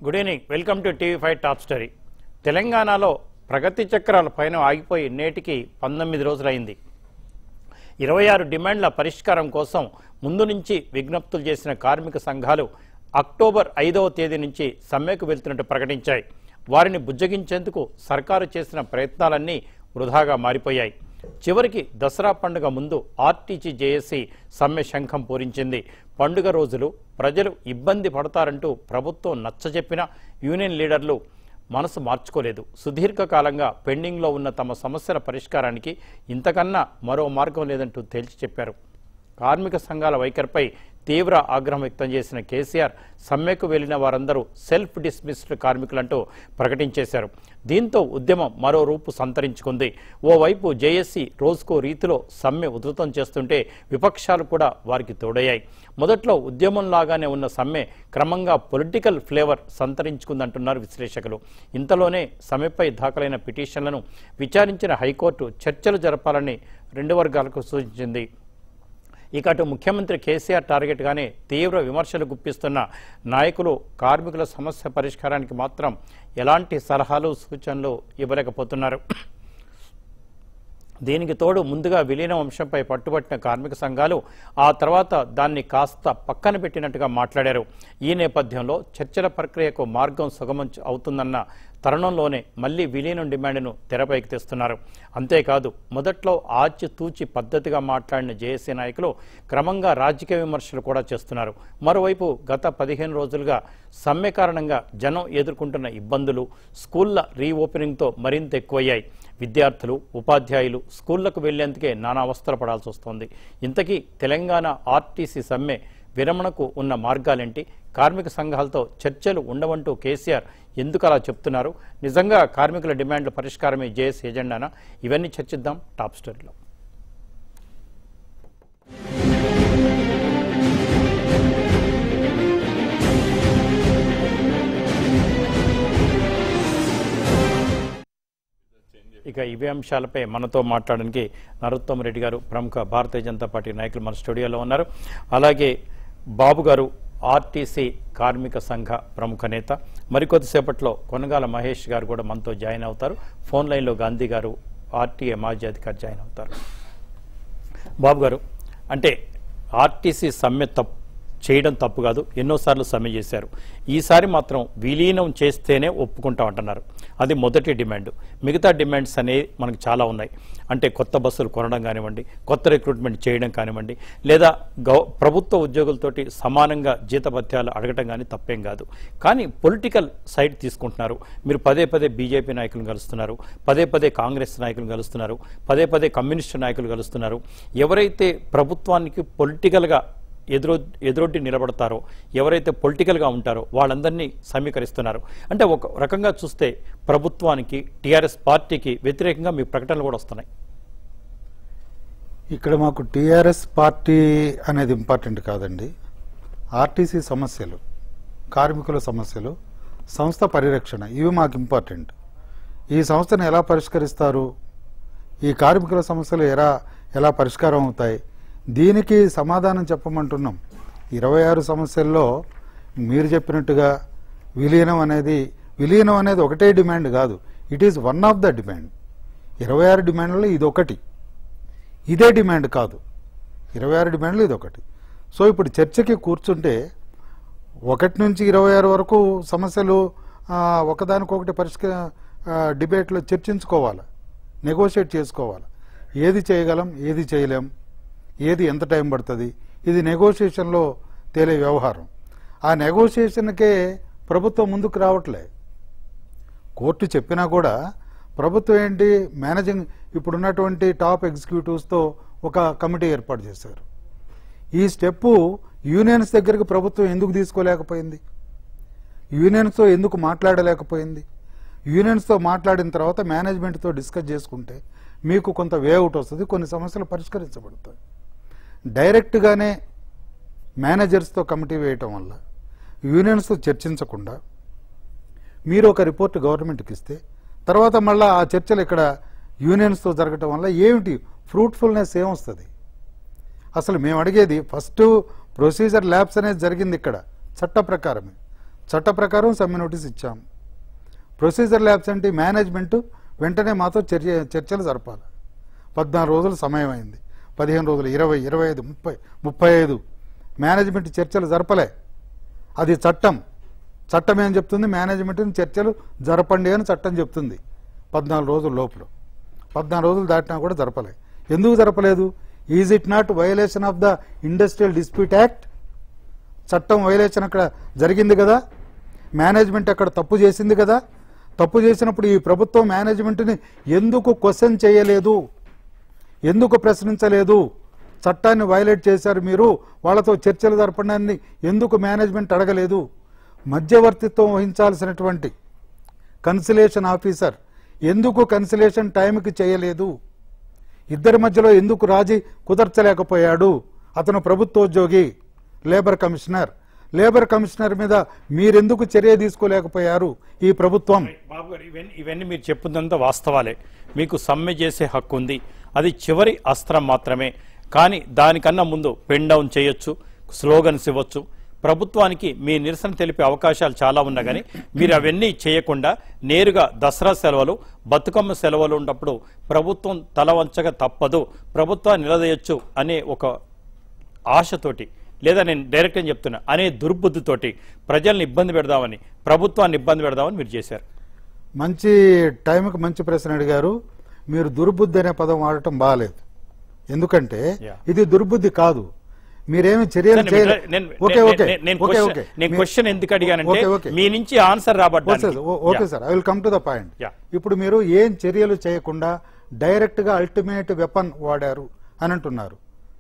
Good evening welcome to TV five top story తెలంగాణలో ప్రగతి చక్రాల పైన ఆగిపోయి నేటికి పంతొమ్మిది రోజులైంది ఇరవై ఆరు డిమాండ్ల పరిష్కారం కోసం ముందు నుంచి విజ్ఞప్తులు చేసిన కార్మిక సంఘాలు అక్టోబర్ ఐదవ తేదీ నుంచి సమ్మెకు వెళ్తున్నట్టు ప్రకటించాయి వారిని బుజ్జగించేందుకు సర్కారు చేసిన ప్రయత్నాలన్నీ వృధాగా మారిపోయాయి చివరికి దసరా పండుగ ముందు ఆర్టీసీ జేఏసీ సమ్మె శంఖం పూరించింది పండుగ రోజులు ప్రజలు ఇబ్బంది పడతారంటూ ప్రభుత్వం నచ్చజెప్పిన యూనియన్ లీడర్లు మనసు మార్చుకోలేదు సుదీర్ఘకాలంగా పెండింగ్లో ఉన్న తమ సమస్యల పరిష్కారానికి ఇంతకన్నా మరో మార్గం లేదంటూ తేల్చి చెప్పారు కార్మిక సంఘాల వైఖరిపై తీవ్ర ఆగ్రహం వ్యక్తం చేసిన కేసీఆర్ సమ్మెకు వెళ్లిన వారందరూ సెల్ఫ్ డిస్మిస్డ్ కార్మికులంటూ ప్రకటించేశారు దీంతో ఉద్యమం మరో రూపు సంతరించుకుంది ఓవైపు జేఏసీ రోజుకో రీతిలో సమ్మె ఉధృతం చేస్తుంటే విపక్షాలు కూడా వారికి తోడయ్యాయి మొదట్లో ఉద్యమంలాగానే ఉన్న సమ్మె క్రమంగా పొలిటికల్ ఫ్లేవర్ సంతరించుకుందంటున్నారు విశ్లేషకులు ఇంతలోనే సమ్మెపై దాఖలైన పిటిషన్లను విచారించిన హైకోర్టు చర్చలు జరపాలని రెండు వర్గాలకు సూచించింది ఇక అటు ముఖ్యమంత్రి కేసీఆర్ టార్గెట్గానే తీవ్ర విమర్శలు గుప్పిస్తున్న నాయకులు కార్మికుల సమస్య పరిష్కారానికి మాత్రం ఎలాంటి సలహాలు సూచనలు ఇవ్వలేకపోతున్నారు దీనికి తోడు ముందుగా విలీనం అంశంపై పట్టుబట్టిన కార్మిక సంఘాలు ఆ తర్వాత దాన్ని కాస్త పక్కన పెట్టినట్టుగా మాట్లాడారు ఈ నేపథ్యంలో చర్చల ప్రక్రియకు మార్గం సుగమం చ- అవుతుందన్న తరుణంలోనే మళ్లీ విలీనం డిమాండ్ను తెరపైకి తెస్తున్నారు అంతేకాదు మొదట్లో ఆచి తూచి పద్ధతిగా మాట్లాడిన జేఏసీ నాయకులు క్రమంగా రాజకీయ విమర్శలు కూడా చేస్తున్నారు మరోవైపు గత పదిహేను రోజులుగా సమ్మె కారణంగా జనం ఎదుర్కొంటున్న ఇబ్బందులు స్కూళ్ల రీఓపెనింగ్తో మరింత ఎక్కువయ్యాయి విద్యార్థులు ఉపాధ్యాయులు స్కూళ్లకు వెళ్లేందుకే నానా అవస్థలు పడాల్సి వస్తోంది ఇంతకీ తెలంగాణ ఆర్టీసీ సమ్మె విరమణకు ఉన్న మార్గాలేంటి కార్మిక సంఘాలతో చర్చలు ఉండవంటూ కేసీఆర్ ఎందుకు అలా చెప్తున్నారు నిజంగా కార్మికుల డిమాండ్ల పరిష్కారమే జేఎస్ ఎజెండానా ఇవన్నీ చర్చిద్దాం టాప్ స్టోరీలో ఇక ఇవే అంశాలపై మనతో మాట్లాడడానికి నరోత్తమ్ రెడ్డి గారు ప్రముఖ భారతీయ జనతా పార్టీ నాయకులు మన స్టూడియోలో ఉన్నారు అలాగే బాబు గారు ఆర్టీసీ కార్మిక సంఘ ప్రముఖ నేత మరికొద్దిసేపట్లో కొనగాల మహేష్ గారు కూడా మనతో జాయిన్ అవుతారు ఫోన్ లైన్లో గాంధీ గారు ఆర్టీఏ మాజీ అధికారి జాయిన్ అవుతారు బాబు గారు అంటే ఆర్టీసీ సమ్మె తప్పు చేయడం తప్పు కాదు ఎన్నోసార్లు సమ్మె చేశారు ఈసారి మాత్రం విలీనం చేస్తేనే ఒప్పుకుంటాం అంటున్నారు అది మొదటి డిమాండ్ మిగతా డిమాండ్స్ అనేవి మనకు చాలా ఉన్నాయి అంటే కొత్త బస్సులు కొనడం కానివ్వండి కొత్త రిక్రూట్మెంట్ చేయడం కానివ్వండి లేదా గౌ ప్రభుత్వ ఉద్యోగులతోటి సమానంగా జీతభత్యాలు అడగటం కానీ తప్పేం కాదు కానీ పొలిటికల్ సైడ్ తీసుకుంటున్నారు మీరు పదే పదే బీజేపీ నాయకులను కలుస్తున్నారు పదే పదే కాంగ్రెస్ నాయకులను కలుస్తున్నారు పదే పదే కమ్యూనిస్టు నాయకులు కలుస్తున్నారు ఎవరైతే ప్రభుత్వానికి పొలిటికల్గా ఎదురొ ఎదురొడ్డి నిలబడతారో ఎవరైతే పొలిటికల్గా ఉంటారో వాళ్ళందరినీ సమీకరిస్తున్నారు అంటే ఒక రకంగా చూస్తే ప్రభుత్వానికి టీఆర్ఎస్ పార్టీకి వ్యతిరేకంగా మీ ప్రకటనలు కూడా వస్తున్నాయి ఇక్కడ మాకు టీఆర్ఎస్ పార్టీ అనేది ఇంపార్టెంట్ కాదండి ఆర్టీసీ సమస్యలు కార్మికుల సమస్యలు సంస్థ పరిరక్షణ ఇవి మాకు ఇంపార్టెంట్ ఈ సంస్థను ఎలా పరిష్కరిస్తారు ఈ కార్మికుల సమస్యలు ఎలా ఎలా పరిష్కారం అవుతాయి దీనికి సమాధానం చెప్పమంటున్నాం ఇరవై ఆరు సమస్యల్లో మీరు చెప్పినట్టుగా విలీనం అనేది విలీనం అనేది ఒకటే డిమాండ్ కాదు it is one of the demand ఇరవై ఆరు డిమాండ్లలో ఇది ఒకటి ఇదే డిమాండ్ కాదు ఇరవై ఆరు డిమాండ్లు ఇది ఒకటి సో ఇప్పుడు చర్చకి కూర్చుంటే ఒకటి నుంచి ఇరవై ఆరు వరకు సమస్యలు ఆ, ఒకదానికొకటి పరిష్క ఆ, డిబేట్లో చర్చించుకోవాలి నెగోషియేట్ చేసుకోవాలి ఏది చేయగలం ఏది చేయలేం ఏది ఎంత టైం పడుతుంది ఇది నెగోషియేషన్లో తేలే వ్యవహారం ఆ నెగోషియేషన్కే ప్రభుత్వం ముందుకు రావట్లే కోర్టు చెప్పినా కూడా ప్రభుత్వం ఏంటి మేనేజింగ్ ఇప్పుడున్నటువంటి టాప్ ఎగ్జిక్యూటివ్స్తో ఒక కమిటీ ఏర్పాటు చేశారు ఈ స్టెప్ యూనియన్స్ దగ్గరికి ప్రభుత్వం ఎందుకు తీసుకోలేకపోయింది యూనియన్స్తో ఎందుకు మాట్లాడలేకపోయింది యూనియన్స్తో మాట్లాడిన తర్వాత మేనేజ్మెంట్తో డిస్కస్ చేసుకుంటే మీకు కొంత వేఅవుట్ వస్తుంది కొన్ని సమస్యలు పరిష్కరించబడతాయి డైరెక్ట్గానే మేనేజర్స్తో కమిటీ వేయటం వల్ల యూనియన్స్తో చర్చించకుండా మీరు ఒక రిపోర్ట్ గవర్నమెంట్కి ఇస్తే తర్వాత మళ్ళీ ఆ చర్చలు ఇక్కడ యూనియన్స్తో జరగటం వల్ల ఏమిటి ఫ్రూట్ఫుల్నెస్ ఏమొస్తుంది అసలు మేము అడిగేది ఫస్ట్ ప్రొసీజర్ ల్యాబ్స్ అనేది జరిగింది ఇక్కడ చట్ట ప్రకారమే చట్ట ప్రకారం సమ్మె నోటీస్ ఇచ్చాం ప్రొసీజర్ ల్యాబ్స్ అంటే మేనేజ్మెంట్ వెంటనే మాతో చర్చ చర్చలు జరపాలి పద్నాలుగు రోజులు సమయం అయింది పదిహేను రోజులు ఇరవై ఇరవై ఐదు ముప్పై ముప్పై ఐదు మేనేజ్మెంట్ చర్చలు జరపలే అది చట్టం చట్టం ఏం చెప్తుంది మేనేజ్మెంట్ని చర్చలు జరపండి అని చట్టం చెప్తుంది పద్నాలుగు రోజుల లోపల పద్నాలుగు రోజులు దాటినా కూడా జరపలే ఎందుకు జరపలేదు is it not violation of the industrial dispute act చట్టం వైలేషన్ అక్కడ జరిగింది కదా మేనేజ్మెంట్ అక్కడ తప్పు చేసింది కదా తప్పు చేసినప్పుడు ఈ ప్రభుత్వం మేనేజ్మెంట్ని ఎందుకు క్వశ్చన్ చేయలేదు ఎందుకు ప్రశ్నించలేదు చట్టాన్ని వైలేట్ చేశారు మీరు వాళ్ళతో చర్చలు జరపడాన్ని ఎందుకు మేనేజ్మెంట్ అడగలేదు మధ్యవర్తిత్వం వహించాల్సినటువంటి కన్సిలేషన్ ఆఫీసర్ ఎందుకు కన్సిలేషన్ టైంకి చేయలేదు ఇద్దరి మధ్యలో ఎందుకు రాజీ కుదర్చలేకపోయాడు అతను ప్రభుత్వోద్యోగి లేబర్ కమిషనర్ లేబర్ కమిషనర్ మీద మీరెందుకు చర్య తీసుకోలేకపోయారు ఈ ప్రభుత్వం బాబు గారు ఇవన్నీ ఇవన్నీ మీరు చెప్పిందంతా వాస్తవాలే మీకు సమ్మె చేసే హక్కు ఉంది అది చివరి అస్త్రం మాత్రమే కానీ దానికన్నా ముందు పెన్ డౌన్ చేయొచ్చు స్లోగన్స్ ఇవ్వచ్చు ప్రభుత్వానికి మీ నిరసన తెలిపే అవకాశాలు చాలా ఉన్నా కానీ మీరు అవన్నీ చేయకుండా నేరుగా దసరా సెలవులు బతుకమ్మ సెలవులు ఉన్నప్పుడు ప్రభుత్వం తల వంచక తప్పదు ప్రభుత్వాన్ని నిలదీయొచ్చు అనే ఒక ఆశతోటి లేదా నేను డైరెక్ట్ అని చెప్తున్నా అనే దుర్బుద్ధితోటి ప్రజల్ని ఇబ్బంది పెడదామని ప్రభుత్వాన్ని ఇబ్బంది పెడదామని మీరు చేశారు మంచి టైంకి మంచి ప్రశ్న అడిగారు మీరు దుర్బుద్ధి అనే పదం వాడటం బాగాలేదు ఎందుకంటే Yeah. ఇది దుర్బుద్ధి కాదు మీరేమి చర్యలు నేను- చేయలేదు నేను- ఓకే నేను- ఓకే నేను ఓకే question- ఓకే నేను మీ- క్వశ్చన్ ఎందుకు అడిగానంటే ఓకే, ఓకే. మీ నుంచి ఆన్సర్ రాబడ్డానికి okay Yeah. Sir I will come to the point Yeah. ఇప్పుడు మీరు ఏం చర్యలు చేయకుండా డైరెక్ట్ గా అల్టిమేట్ వెపన్ వాడారు అని అంటున్నారు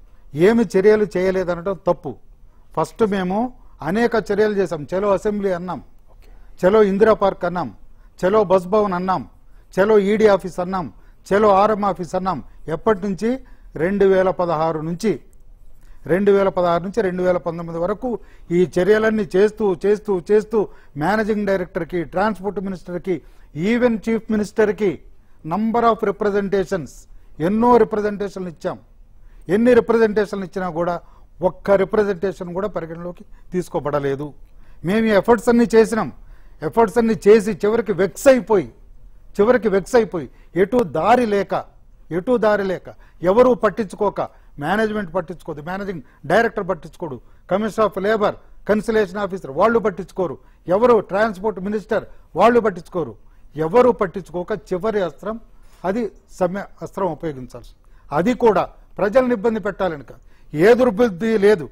ఏమి చర్యలు చేయలేదనడం తప్పు ఫస్ట్ మేము అనేక చర్యలు చేసాం చలో అసెంబ్లీ అన్నాం చలో ఇందిరా పార్క్ అన్నాం చలో బస్ భవన్ అన్నాం చలో ఈడీ ఆఫీస్ అన్నాం చలో ఆర్ఎం ఆఫీస్ అన్నాం ఎప్పటి నుంచి రెండు వేల పదహారు నుంచి రెండు వేల పదహారు నుంచి రెండు వేల పంతొమ్మిది వరకు ఈ చర్యలన్నీ చేస్తూ చేస్తూ చేస్తూ మేనేజింగ్ డైరెక్టర్కి ట్రాన్స్పోర్ట్ మినిస్టర్కి ఈవెన్ చీఫ్ మినిస్టర్కి నంబర్ ఆఫ్ రిప్రజెంటేషన్స్ ఎన్నో రిప్రజెంటేషన్లు ఇచ్చాం ఎన్ని రిప్రజెంటేషన్లు ఇచ్చినా కూడా ఒక్క రిప్రజెంటేషన్ కూడా పరిగణలోకి తీసుకోబడలేదు మేము ఈ ఎఫర్ట్స్ అన్ని చేసినాం ఎఫర్ట్స్ అన్ని చేసి చివరికి వెక్స్ అయిపోయి చివరికి వెక్స్ అయిపోయి ఎటు దారి లేక ఎటు దారి లేక ఎవరు పట్టించుకోక మేనేజ్మెంట్ పట్టించుకోదు మేనేజింగ్ డైరెక్టర్ పట్టించుకోడు commissioner of labour conciliation officer వాళ్ళు పట్టించుకోరు ఎవరు ట్రాన్స్పోర్ట్ మినిస్టర్ వాళ్ళు పట్టించుకోరు ఎవరు పట్టించుకోక చివరి అస్త్రం అది సమ్మె అస్త్రం ఉపయోగించాల్సి అది కూడా ప్రజలను ఇబ్బంది పెట్టాలని కాదు ఏ దుర్బుద్ధి లేదు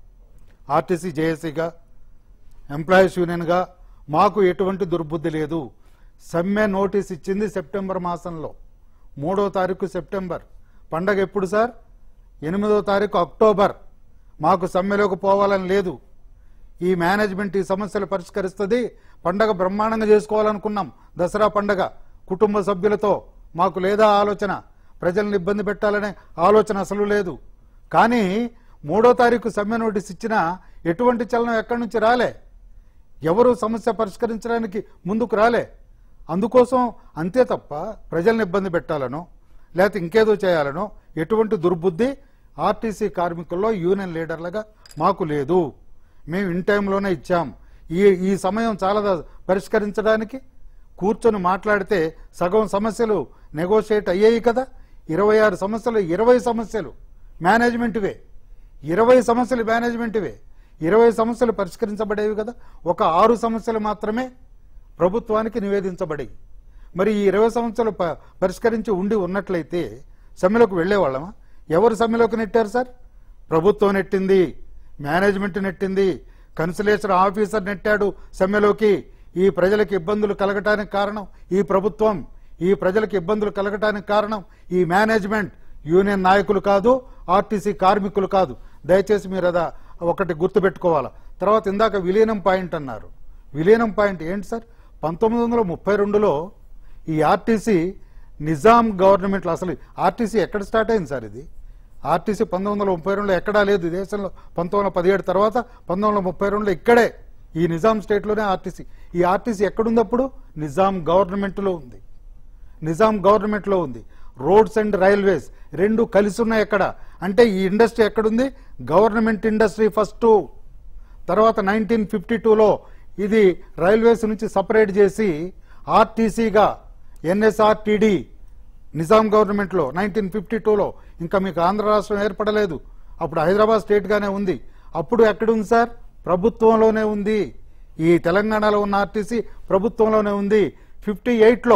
ఆర్టీసీ జేఏసీగా ఎంప్లాయీస్ యూనియన్గా మాకు ఎటువంటి దుర్బుద్ధి లేదు సమ్మె నోటీస్ ఇచ్చింది సెప్టెంబర్ మాసంలో మూడో తారీఖు సెప్టెంబర్ పండగ ఎప్పుడు సార్ ఎనిమిదో తారీఖు అక్టోబర్ మాకు సమ్మెలోకి పోవాలని లేదు ఈ మేనేజ్మెంట్ ఈ సమస్యలు పరిష్కరిస్తుంది పండగ బ్రహ్మాండంగా చేసుకోవాలనుకున్నాం దసరా పండగ కుటుంబ సభ్యులతో మాకు లేదా ఆలోచన ప్రజల్ని ఇబ్బంది పెట్టాలనే ఆలోచన అసలు లేదు కానీ మూడో తారీఖు సమ్మె నోటీస్ ఇచ్చినా ఎటువంటి చలనం ఎక్కడి నుంచి రాలే ఎవరు సమస్య పరిష్కరించడానికి ముందుకు రాలే అందుకోసం అంతే తప్ప ప్రజల్ని ఇబ్బంది పెట్టాలనో లేకపోతే ఇంకేదో చేయాలనో ఎటువంటి దుర్బుద్ధి ఆర్టీసీ కార్మికుల్లో యూనియన్ లీడర్లుగా మాకు లేదు మేము ఇన్ టైంలోనే ఇచ్చాం ఈ ఈ సమయం చాలా పరిష్కరించడానికి కూర్చొని మాట్లాడితే సగం సమస్యలు నెగోషియేట్ అయ్యాయి కదా ఇరవై ఆరు సమస్యలు ఇరవై సమస్యలు మేనేజ్మెంట్వే ఇరవై సమస్యలు మేనేజ్మెంట్వే ఇరవై సమస్యలు పరిష్కరించబడేవి కదా ఒక ఆరు సమస్యలు మాత్రమే ప్రభుత్వానికి నివేదించబడి మరి ఈ ఇరవై సంవత్సరాలు ప- పరిష్కరించి ఉండి ఉన్నట్లయితే సమ్మెలోకి వెళ్ళేవాళ్ళమా ఎవరు సమ్మెలోకి నెట్టారు సార్ ప్రభుత్వం నెట్టింది మేనేజ్మెంట్ నెట్టింది కన్సలేషన్ ఆఫీసర్ నెట్టాడు సమ్మెలోకి ఈ ప్రజలకు ఇబ్బందులు కలగటానికి కారణం ఈ ప్రభుత్వం ఈ ప్రజలకు ఇబ్బందులు కలగటానికి కారణం ఈ మేనేజ్మెంట్ యూనియన్ నాయకులు కాదు ఆర్టీసీ కార్మికులు కాదు దయచేసి మీరు అదా ఒకటి గుర్తుపెట్టుకోవాలా తర్వాత ఇందాక విలీనం పాయింట్ అన్నారు విలీనం పాయింట్ ఏంటి సార్ పంతొమ్మిది వందల ముప్పై రెండులో ఈ ఆర్టీసీ నిజాం గవర్నమెంట్లో అసలు ఆర్టీసీ ఎక్కడ స్టార్ట్ అయింది సార్ ఇది ఆర్టీసీ పంతొమ్మిది వందల ముప్పై రెండులో ఎక్కడా లేదు ఈ దేశంలో పంతొమ్మిది వందల పదిహేడు తర్వాత పంతొమ్మిది వందల ముప్పై రెండులో ఇక్కడే ఈ నిజాం స్టేట్లోనే ఆర్టీసీ ఈ ఆర్టీసీ ఎక్కడుంది అప్పుడు నిజాం గవర్నమెంట్లో ఉంది నిజాం గవర్నమెంట్లో ఉంది రోడ్స్ అండ్ రైల్వేస్ రెండు కలిసి ఉన్నాయి ఎక్కడ అంటే ఈ ఇండస్ట్రీ ఎక్కడుంది గవర్నమెంట్ ఇండస్ట్రీ ఫస్ట్ తర్వాత నైన్టీన్ ఫిఫ్టీ టూలో ఇది రైల్వేస్ నుంచి సపరేట్ చేసి ఆర్టీసీగా ఎన్ఎస్ఆర్టీడీ నిజాం గవర్నమెంట్లో నైన్టీన్ ఫిఫ్టీ టూలో ఇంకా మీకు ఆంధ్ర రాష్ట్రం ఏర్పడలేదు అప్పుడు హైదరాబాద్ స్టేట్గానే ఉంది అప్పుడు ఎక్కడుంది సార్ ప్రభుత్వంలోనే ఉంది ఈ తెలంగాణలో ఉన్న ఆర్టీసీ ప్రభుత్వంలోనే ఉంది ఫిఫ్టీ ఎయిట్లో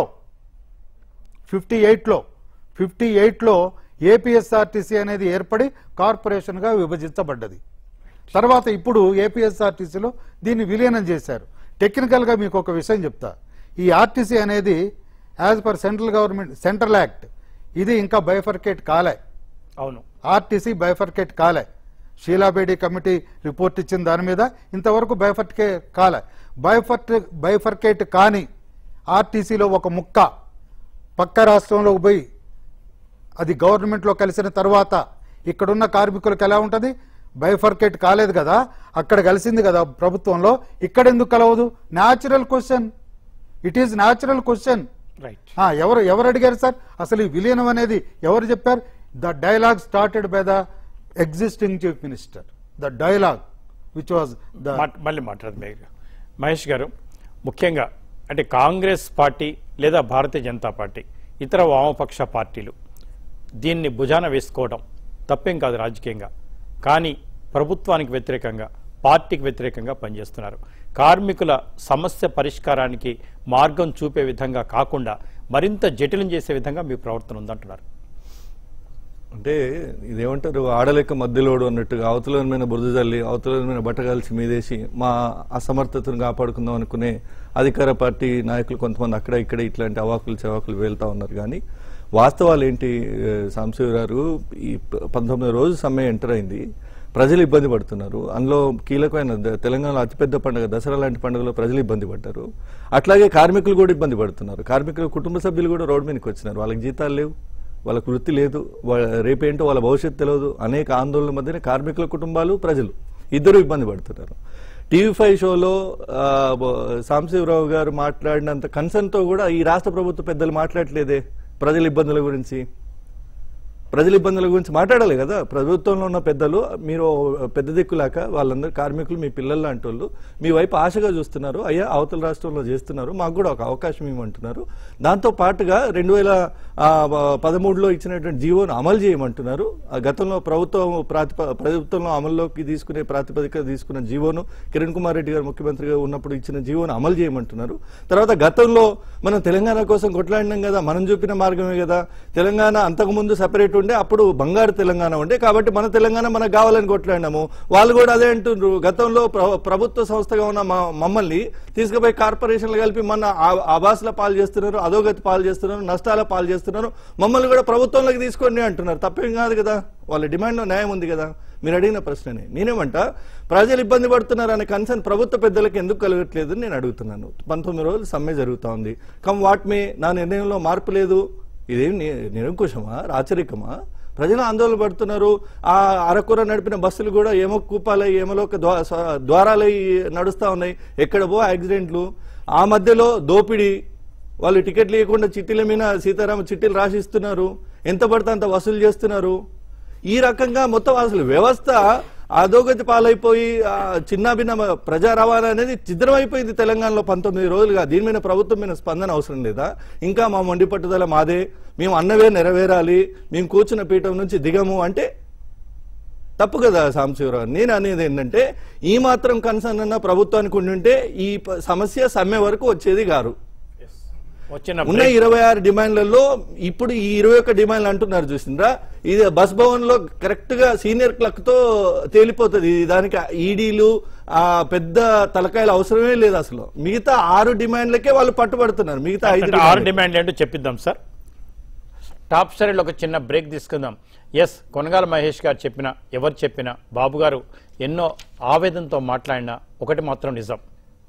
ఫిఫ్టీ ఎయిట్లో ఫిఫ్టీ ఎయిట్లో ఏపీఎస్ఆర్టీసీ అనేది ఏర్పడి కార్పొరేషన్గా విభజించబడ్డది తర్వాత ఇప్పుడు ఏపీఎస్ఆర్టీసీలో దీన్ని విలీనం చేశారు టెక్నికల్గా మీకు ఒక విషయం చెప్తా ఈ ఆర్టీసీ అనేది as per central government central act ఇది ఇంకా బైఫర్కేట్ కాలే అవును ఆర్టీసీ బైఫర్కేట్ కాలే షీలాబేడి కమిటీ రిపోర్ట్ ఇచ్చిన దాని మీద ఇంతవరకు బైఫర్కే కాలే బైఫర్ట్ బైఫర్కేట్ కాని ఆర్టీసీలో ఒక ముక్క పక్క రాష్ట్రంలో పోయి అది గవర్నమెంట్లో కలిసిన తర్వాత ఇక్కడున్న కార్మికులకు ఎలా ఉంటుంది బైఫర్కేట్ కాలేదు కదా అక్కడ కలిసింది కదా ప్రభుత్వంలో ఇక్కడ ఎందుకు కలవదు natural question it is natural question right ఆ, ఎవరు ఎవరు అడిగారు సార్ అసలు ఈ విలీనం అనేది ఎవరు చెప్పారు the dialogue started by the existing chief minister the dialogue which was the మాట్- మళ్ళీ మాట్లాడదు మీరు మహేష్ గారు ముఖ్యంగా అంటే కాంగ్రెస్ పార్టీ లేదా భారతీయ జనతా పార్టీ ఇతర వామపక్ష పార్టీలు దీన్ని భుజాన వేసుకోవడం తప్పేం కాదు రాజకీయంగా కానీ ప్రభుత్వానికి వ్యతిరేకంగా పార్టీకి వ్యతిరేకంగా పనిచేస్తున్నారు కార్మికుల సమస్య పరిష్కారానికి మార్గం చూపే విధంగా కాకుండా మరింత జటిలం చేసే విధంగా మీ ప్రవర్తన ఉందంటున్నారు అంటే ఇదేమంటారు ఆడలేక మధ్యలోడు అన్నట్టుగా అవతలమైన బురద జల్లి అవతలమైన బట్టగాల్చి మీదేసి మా అసమర్థతను కాపాడుకుందాం అనుకునే అధికార పార్టీ నాయకులు కొంతమంది అక్కడ ఇక్కడ ఇట్లాంటి అవాకులు చవాకులు వెళ్తా ఉన్నారు కానీ వాస్తవాలు ఏంటి ఏ, సాంబశివ గారు ఈ ప- పంతొమ్మిది రోజు సమ్మె ఎంటర్ అయింది ప్రజలు ఇబ్బంది పడుతున్నారు అందులో కీలకమైన ద- తెలంగాణలో అతిపెద్ద పండుగ దసరా లాంటి పండుగలో ప్రజలు ఇబ్బంది పడ్డారు అట్లాగే కార్మికులు కూడా ఇబ్బంది పడుతున్నారు కార్మికుల కుటుంబ సభ్యులు కూడా రోడ్డు మీదకి వచ్చినారు వాళ్ళకి జీతాలు లేవు వాళ్ళకు వృత్తి లేదు వాళ్ళ రేపేంటో వాళ్ళ భవిష్యత్తు తెలియదు అనేక ఆందోళనల మధ్యన కార్మికుల కుటుంబాలు ప్రజలు ఇద్దరు ఇబ్బంది పడుతున్నారు టీవీ ఫైవ్ షోలో ఆ, బ- సాంబశివరావు గారు మాట్లాడినంత కన్సర్న్తో కూడా ఈ రాష్ట్ర ప్రభుత్వ పెద్దలు మాట్లాడట్లేదే ప్రజల ఇబ్బందుల గురించి ప్రజల ఇబ్బందుల గురించి మాట్లాడాలి కదా ప్రభుత్వంలో ఉన్న పెద్దలు మీరు పెద్ద దిక్కులాక వాళ్ళందరూ కార్మికులు మీ పిల్లలు లాంటి వాళ్ళు మీ వైపు ఆశగా చూస్తున్నారు అయ్యా అవతల రాష్ట్రంలో చేస్తున్నారు మాకు కూడా ఒక అవకాశం ఇవ్వమంటున్నారు దాంతో పాటుగా రెండు వేల ఆ, పదమూడులో ఇచ్చినటువంటి జీవోను అమలు చేయమంటున్నారు ఆ గతంలో ప్రభుత్వం ప్రాతిప ప్రభుత్వంలో అమల్లోకి తీసుకునే ప్రాతిపదిక తీసుకున్న జీవోను కిరణ్ కుమార్ రెడ్డి గారు ముఖ్యమంత్రిగా ఉన్నప్పుడు ఇచ్చిన జీవోను అమలు చేయమంటున్నారు తర్వాత గతంలో మనం తెలంగాణ కోసం కొట్లాడినాం కదా మనం చూపిన మార్గమే కదా తెలంగాణ అంతకుముందు సెపరేట్ ఉండే అప్పుడు బంగారు తెలంగాణ ఉండే కాబట్టి మన తెలంగాణ మనకు కావాలని కొట్లాడినాము వాళ్ళు కూడా అదే అంటుండ్రు గతంలో ప్ర- ప్రభుత్వ సంస్థగా ఉన్న మా- మమ్మల్ని తీసుకుపోయి కార్పొరేషన్లు కలిపి మన ఆ- ఆభాసుల పాలు చేస్తున్నారు అధోగతి పాలు చేస్తున్నారు నష్టాల పాలు చేస్తున్నారు మమ్మల్ని కూడా ప్రభుత్వంలోకి తీసుకోండి అంటున్నారు తప్పేం కాదు కదా వాళ్ళ డిమాండ్లో న్యాయం ఉంది కదా మీరు అడిగిన ప్రశ్ననే నేనేమంటా ప్రజలు ఇబ్బంది పడుతున్నారు అనే కన్సర్న్ ప్రభుత్వ పెద్దలకు ఎందుకు కలగట్లేదు అని నేను అడుగుతున్నాను పంతొమ్మిది రోజులు సమ్మె జరుగుతా ఉంది కమ్ వాట్ మే నా నిర్ణయంలో మార్పు లేదు ఇదేం ని- నిరంకుశమా రాచరికమా ప్రజలు ఆందోళన పడుతున్నారు ఆ అరకుర నడిపిన బస్సులు కూడా ఏమో కూపాలై ఏమో ఒక ద్వా- స్వ- ద్వారాలై నడుస్తా ఉన్నాయి ఎక్కడ పో యాక్సిడెంట్లు ఆ మధ్యలో దోపిడీ వాళ్ళు టికెట్లు ఇవ్వకుండా చిట్టీల మీద సీతారామ చిట్టీలు రాసిస్తున్నారు ఎంత పడితే అంత వసూలు చేస్తున్నారు ఈ రకంగా మొత్తం అసలు వ్యవస్థ అధోగతి పాలైపోయి ఆ, చిన్నాభిన్న ప్రజా రవాణా అనేది చిద్రమైపోయింది తెలంగాణలో పంతొమ్మిది రోజులుగా దీని మీద ప్రభుత్వం మీద స్పందన అవసరం లేదా ఇంకా మా మొండి పట్టుదల మాదే మేము అన్నవే నెరవేరాలి మేము కూర్చున్న పీఠం నుంచి దిగము అంటే తప్పు కదా సాంబశివరావు నేను అనేది ఏంటంటే ఈ మాత్రం కన్సర్న్ అన్న ప్రభుత్వానికి ఉండుంటే ఈ ప- సమస్య సమ్మె వరకు వచ్చేది గారు వచ్చిన ఉన్న ఇరవై ఆరు డిమాండ్లలో ఇప్పుడు ఈ ఇరవై ఒక్క డిమాండ్లు అంటున్నారు చూసిండ్రా ఇది బస్ భవన్ లో కరెక్ట్ గా సీనియర్ క్లర్క్ తో తేలిపోతుంది ఇది దానికి ఈడీలు ఆ పెద్ద తలకాయలు అవసరమే లేదు అసలు మిగతా ఆరు డిమాండ్లకే వాళ్ళు పట్టుబడుతున్నారు మిగతా ఐదు అంటే ఆరు డిమాండ్లు. డిమాండ్లు ఏంటో చెప్పిద్దాం సార్ టాప్ స్టైల్లో ఒక చిన్న బ్రేక్ తీసుకుందాం ఎస్ కొనగాల మహేష్ గారు చెప్పిన ఎవరు చెప్పినా బాబు గారు ఎన్నో ఆవేదనతో మాట్లాడినా ఒకటి మాత్రం నిజం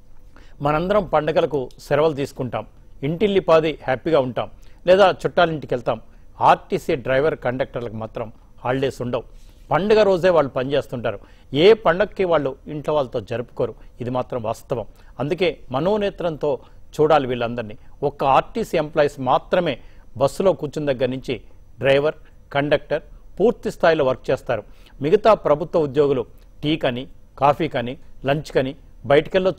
మనందరం పండగలకు సెలవులు తీసుకుంటాం ఇంటిల్లిపాది హ్యాపీగా ఉంటాం లేదా చుట్టాలింటికి వెళ్తాం ఆర్టీసీ డ్రైవర్ కండక్టర్లకు మాత్రం హాలిడేస్ ఉండవు పండుగ రోజే వాళ్ళు పనిచేస్తుంటారు ఏ పండగకి వాళ్ళు ఇంట్లో వాళ్ళతో జరుపుకోరు ఇది మాత్రం వాస్తవం అందుకే మనోనేత్రంతో చూడాలి వీళ్ళందరినీ ఒక్క ఆర్టీసీ ఎంప్లాయీస్ మాత్రమే బస్సులో కూర్చున్న దగ్గర నుంచి డ్రైవర్ కండక్టర్ పూర్తి స్థాయిలో వర్క్ చేస్తారు మిగతా ప్రభుత్వ ఉద్యోగులు టీ కని కాఫీ కని లంచ్ కని బయటికి వెళ్ళొచ్చు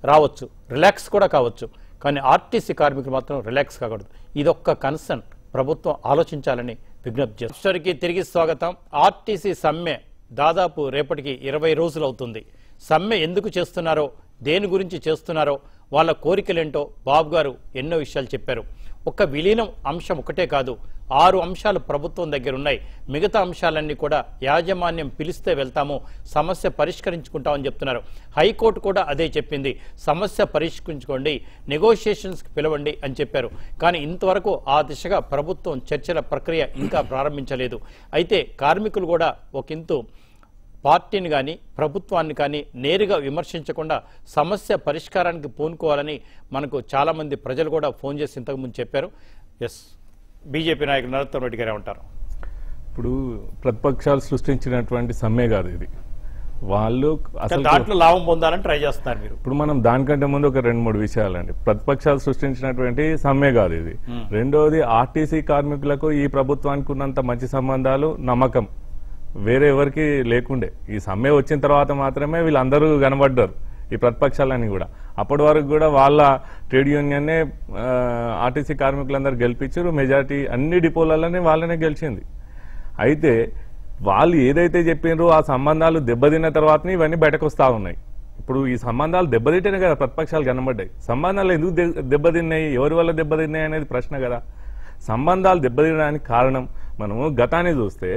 రావచ్చు రిలాక్స్ కూడా కావచ్చు కానీ ఆర్టీసీ కార్మికులు మాత్రం రిలాక్స్ కాకూడదు ఇదొక్క కన్సర్న్ ప్రభుత్వం ఆలోచించాలని విజ్ఞప్తి చేస్తుంది తిరిగి స్వాగతం ఆర్టీసీ సమ్మె దాదాపు రేపటికి ఇరవై రోజులు అవుతుంది సమ్మె ఎందుకు చేస్తున్నారో దేని గురించి చేస్తున్నారో వాళ్ళ కోరికలేంటో బాబు గారు ఎన్నో విషయాలు చెప్పారు ఒక్క విలీనం అంశం ఒకటే కాదు ఆరు అంశాలు ప్రభుత్వం దగ్గర ఉన్నాయి మిగతా అంశాలన్నీ కూడా యాజమాన్యం పిలిస్తే వెళ్తాము సమస్య పరిష్కరించుకుంటామని చెప్తున్నారు హైకోర్టు కూడా అదే చెప్పింది సమస్య పరిష్కరించుకోండి నెగోషియేషన్స్కి పిలవండి అని చెప్పారు కానీ ఇంతవరకు ఆ దిశగా ప్రభుత్వం చర్చల ప్రక్రియ ఇంకా ప్రారంభించలేదు అయితే కార్మికులు కూడా ఒకంతు పార్టీని కానీ ప్రభుత్వాన్ని కానీ నేరుగా విమర్శించకుండా సమస్య పరిష్కారానికి పూనుకోవాలని మనకు చాలామంది ప్రజలు కూడా ఫోన్ చేసి ఇంతకుముందు చెప్పారు ఎస్ బీజేపీ నాయకులు నరోత్తమ్ రెడ్డి గారే ఉంటారు ఇప్పుడు ప్రతిపక్షాలు సృష్టించినటువంటి సమ్మె కాదు ఇది వాళ్ళు అసలు దాంట్లో లాభం పొందాలని ట్రై చేస్తున్నారు మీరు ఇప్పుడు మనం దానికంటే ముందు ఒక రెండు మూడు విషయాలండి ప్రతిపక్షాలు సృష్టించినటువంటి సమ్మె కాదు ఇది రెండోది ఆర్టీసీ కార్మికులకు ఈ ప్రభుత్వానికి ఉన్నంత మంచి సంబంధాలు నమ్మకం వేరే ఎవరికి లేకుండే ఈ సమ్మె వచ్చిన తర్వాత మాత్రమే వీళ్ళందరూ కనబడ్డారు ఈ ప్రతిపక్షాలని కూడా అప్పటి వరకు కూడా వాళ్ళ ట్రేడ్ యూనియన్నే ఆ, ఆర్టీసీ కార్మికులందరూ గెలిపించారు మెజారిటీ అన్ని డిపోలలోనే వాళ్ళనే గెలిచింది అయితే వాళ్ళు ఏదైతే చెప్పినారో ఆ సంబంధాలు దెబ్బతిన్న తర్వాతనే ఇవన్నీ బయటకు వస్తా ఉన్నాయి ఇప్పుడు ఈ సంబంధాలు దెబ్బతింటేనే కదా ప్రతిపక్షాలు కనబడ్డాయి సంబంధాలు ఎందుకు దె- దెబ్బతిన్నాయి ఎవరి వల్ల దెబ్బతిన్నాయి అనేది ప్రశ్న కదా సంబంధాలు దెబ్బతినడానికి కారణం మనము గతాన్ని చూస్తే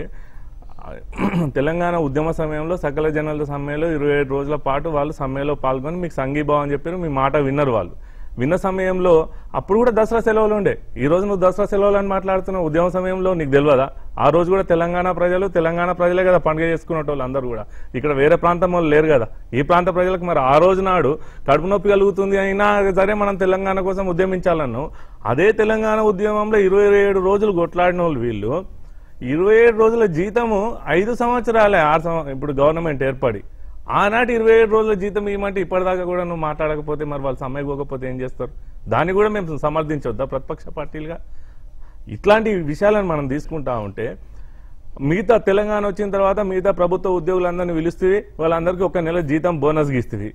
ఆ, తెలంగాణ ఉద్యమ సమయంలో సకల జనాల సమ్మెలో ఇరవై ఏడు రోజుల పాటు వాళ్ళు సమ్మెలో పాల్గొని మీకు సంఘీభావం అని చెప్పారు మీ మాట విన్నారు వాళ్ళు విన్న సమయంలో అప్పుడు కూడా దసరా సెలవులు ఉండే ఈ రోజు నువ్వు దసరా సెలవులు అని మాట్లాడుతున్నావు ఉద్యమ సమయంలో నీకు తెలియదా ఆ రోజు కూడా తెలంగాణ ప్రజలు తెలంగాణ ప్రజలే కదా పండుగ చేసుకునేట వాళ్ళు అందరూ కూడా ఇక్కడ వేరే ప్రాంతం వాళ్ళు లేరు కదా ఈ ప్రాంత ప్రజలకు మరి ఆ రోజు నాడు కడుపు నొప్పి కలుగుతుంది అయినా సరే మనం తెలంగాణ కోసం ఉద్యమించాలన్నాం అదే తెలంగాణ ఉద్యమంలో ఇరవై ఏడు రోజులు కొట్లాడిన వాళ్ళు వీళ్ళు ఇరవై ఏడు రోజుల జీతము ఐదు సంవత్సరాలే ఆరు సంవ ఇప్పుడు గవర్నమెంట్ ఏర్పడి ఆనాటి ఇరవై ఏడు రోజుల జీతం ఇవ్వమంటే ఇప్పటిదాకా కూడా నువ్వు మాట్లాడకపోతే మరి వాళ్ళు సమ్మె పోకపోతే ఏం చేస్తారు దాన్ని కూడా మేము సమర్థించొద్దా ప్రతిపక్ష పార్టీలుగా ఇట్లాంటి విషయాలను మనం తీసుకుంటా ఉంటే మిగతా తెలంగాణ వచ్చిన తర్వాత మిగతా ప్రభుత్వ ఉద్యోగులందరినీ పిలుస్తుంది వాళ్ళందరికీ ఒక నెల జీతం బోనస్ ఇస్తుంది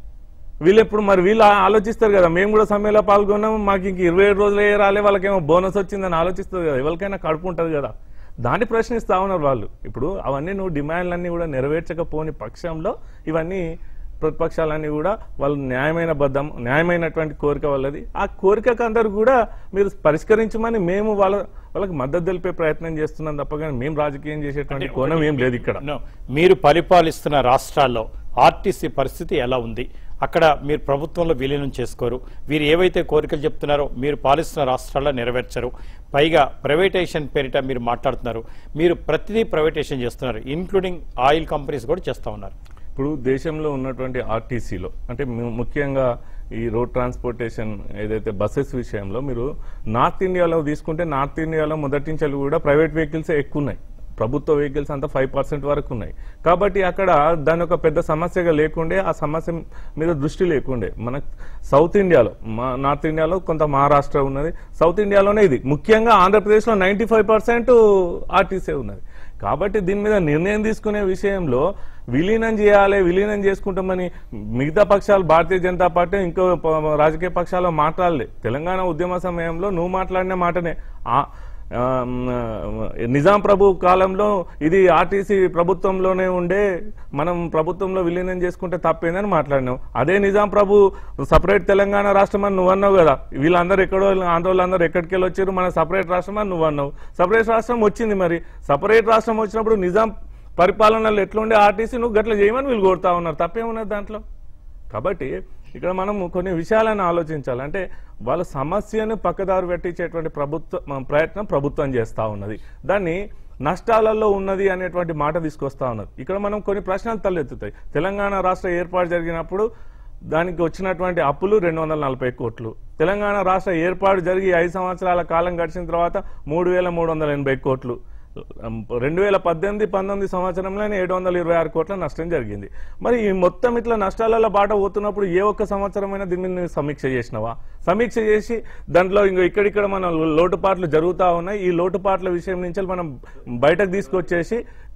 వీళ్ళు ఎప్పుడు మరి వీళ్ళు ఆ- ఆలోచిస్తారు కదా మేము కూడా సమ్మెలో పాల్గొన్నాము మాకు ఇంక ఇరవై ఏడు రోజులు ఏ రాలే వాళ్ళకేమో బోనస్ వచ్చిందని ఆలోచిస్తుంది కదా ఎవరికైనా కడుపు ఉంటుంది కదా దాన్ని ప్రశ్నిస్తా ఉన్నారు వాళ్ళు ఇప్పుడు అవన్నీ నువ్వు డిమాండ్లన్నీ కూడా నెరవేర్చకపోని పక్షంలో ఇవన్నీ ప్రతిపక్షాలన్నీ కూడా వాళ్ళు న్యాయమైన బద్దం న్యాయమైనటువంటి కోరిక వాళ్ళది ఆ కోరికకు అందరూ కూడా మీరు పరిష్కరించమని మేము వాళ్ళ వాళ్ళకి మద్దతు తెలిపే ప్రయత్నం చేస్తున్నాం తప్ప కానీ మేము రాజకీయం చేసేటువంటి కోణం ఏం లేదు ఇక్కడ No. మీరు పరిపాలిస్తున్న రాష్ట్రాల్లో ఆర్టీసీ పరిస్థితి ఎలా ఉంది అక్కడ మీరు ప్రభుత్వంలో విలీనం చేసుకోరు వీరు ఏవైతే కోరికలు చెప్తున్నారో మీరు పాలిస్తున్న రాష్ట్రాల్లో నెరవేర్చరు పైగా ప్రైవేటైజేషన్ పేరిట మీరు మాట్లాడుతున్నారు మీరు ప్రతిదీ ప్రైవేటైజేషన్ చేస్తున్నారు ఇన్క్లూడింగ్ ఆయిల్ కంపెనీస్ కూడా చేస్తా ఉన్నారు ఇప్పుడు దేశంలో ఉన్నటువంటి ఆర్టీసీలో అంటే ము- ముఖ్యంగా ఈ రోడ్ ట్రాన్స్పోర్టేషన్ ఏదైతే బస్సెస్ విషయంలో మీరు నార్త్ ఇండియాలో తీసుకుంటే నార్త్ ఇండియాలో మొదటి నుంచి కూడా ప్రైవేట్ వెహికల్స్ ఎక్కువ ఉన్నాయి ప్రభుత్వ వెహికల్స్ అంతా ఫైవ్ పర్సెంట్ వరకు ఉన్నాయి కాబట్టి అక్కడ దాని ఒక పెద్ద సమస్యగా లేకుండే ఆ సమస్య మీద దృష్టి లేకుండే మన సౌత్ ఇండియాలో మా నార్త్ ఇండియాలో కొంత మహారాష్ట్ర ఉన్నది సౌత్ ఇండియాలోనే ఇది ముఖ్యంగా ఆంధ్రప్రదేశ్లో నైంటీ ఫైవ్ పర్సెంట్ ఆర్టీసీ ఉన్నది కాబట్టి దీని మీద నిర్ణయం తీసుకునే విషయంలో విలీనం చేయాలి విలీనం చేసుకుంటామని మిగతా పక్షాలు భారతీయ జనతా పార్టీ ఇంకో ప- రాజకీయ పక్షాలు మాట్లాడలే తెలంగాణ ఉద్యమ సమయంలో నువ్వు మాట్లాడిన మాటనే ఆ ఆ, మ్, నిజాం ప్రభు కాలంలో ఇది ఆర్టీసీ ప్రభుత్వంలోనే ఉండే మనం ప్రభుత్వంలో విలీనం చేసుకుంటే తప్పేందని మాట్లాడినావు అదే నిజాం ప్రభు సపరేట్ తెలంగాణ రాష్ట్రం అని నువ్వు అన్నావు కదా వీళ్ళందరూ ఎక్కడో ఆంధ్ర వాళ్ళందరూ ఎక్కడికి వెళ్ళి వచ్చారు మన సపరేట్ రాష్ట్రం అని నువ్వు అన్నావు సపరేట్ రాష్ట్రం వచ్చింది మరి సపరేట్ రాష్ట్రం వచ్చినప్పుడు నిజాం పరిపాలనలో ఎట్లుండే ఆర్టీసీ నువ్వు గట్ల చేయమని వీళ్ళు కోరుతా ఉన్నారు తప్పేమున్నది దాంట్లో కాబట్టి ఇక్కడ మనం కొన్ని విషయాలను ఆలోచించాలి అంటే వాళ్ళ సమస్యను పక్కదారి పెట్టించేటువంటి ప్రభుత్వ ప్రయత్నం ప్రభుత్వం చేస్తా ఉన్నది దాన్ని నష్టాలలో ఉన్నది అనేటువంటి మాట తీసుకొస్తా ఉన్నది ఇక్కడ మనం కొన్ని ప్రశ్నలు తలెత్తుతాయి తెలంగాణ రాష్ట్ర ఏర్పాటు జరిగినప్పుడు దానికి వచ్చినటువంటి అప్పులు రెండు వందల నలభై కోట్లు తెలంగాణ రాష్ట్ర ఏర్పాటు జరిగి ఐదు సంవత్సరాల కాలం గడిచిన తర్వాత మూడు వేల మూడు వందల ఎనభై కోట్లు రెండు వేల పద్దెనిమిది పంతొమ్మిది సంవత్సరంలోనే ఏడు వందల ఇరవై ఆరు కోట్ల నష్టం జరిగింది మరి ఈ మొత్తం ఇట్లా నష్టాలలో బాట పోతున్నప్పుడు ఏ ఒక్క సంవత్సరమైనా దీని మీద నువ్వు సమీక్ష చేసినవా సమీక్ష చేసి దాంట్లో ఇంకో ఇక్కడిక్కడ మన లోటుపాట్లు జరుగుతా ఉన్నాయి ఈ లోటుపాట్ల విషయం నుంచి మనం బయటకు తీసుకొచ్చేసి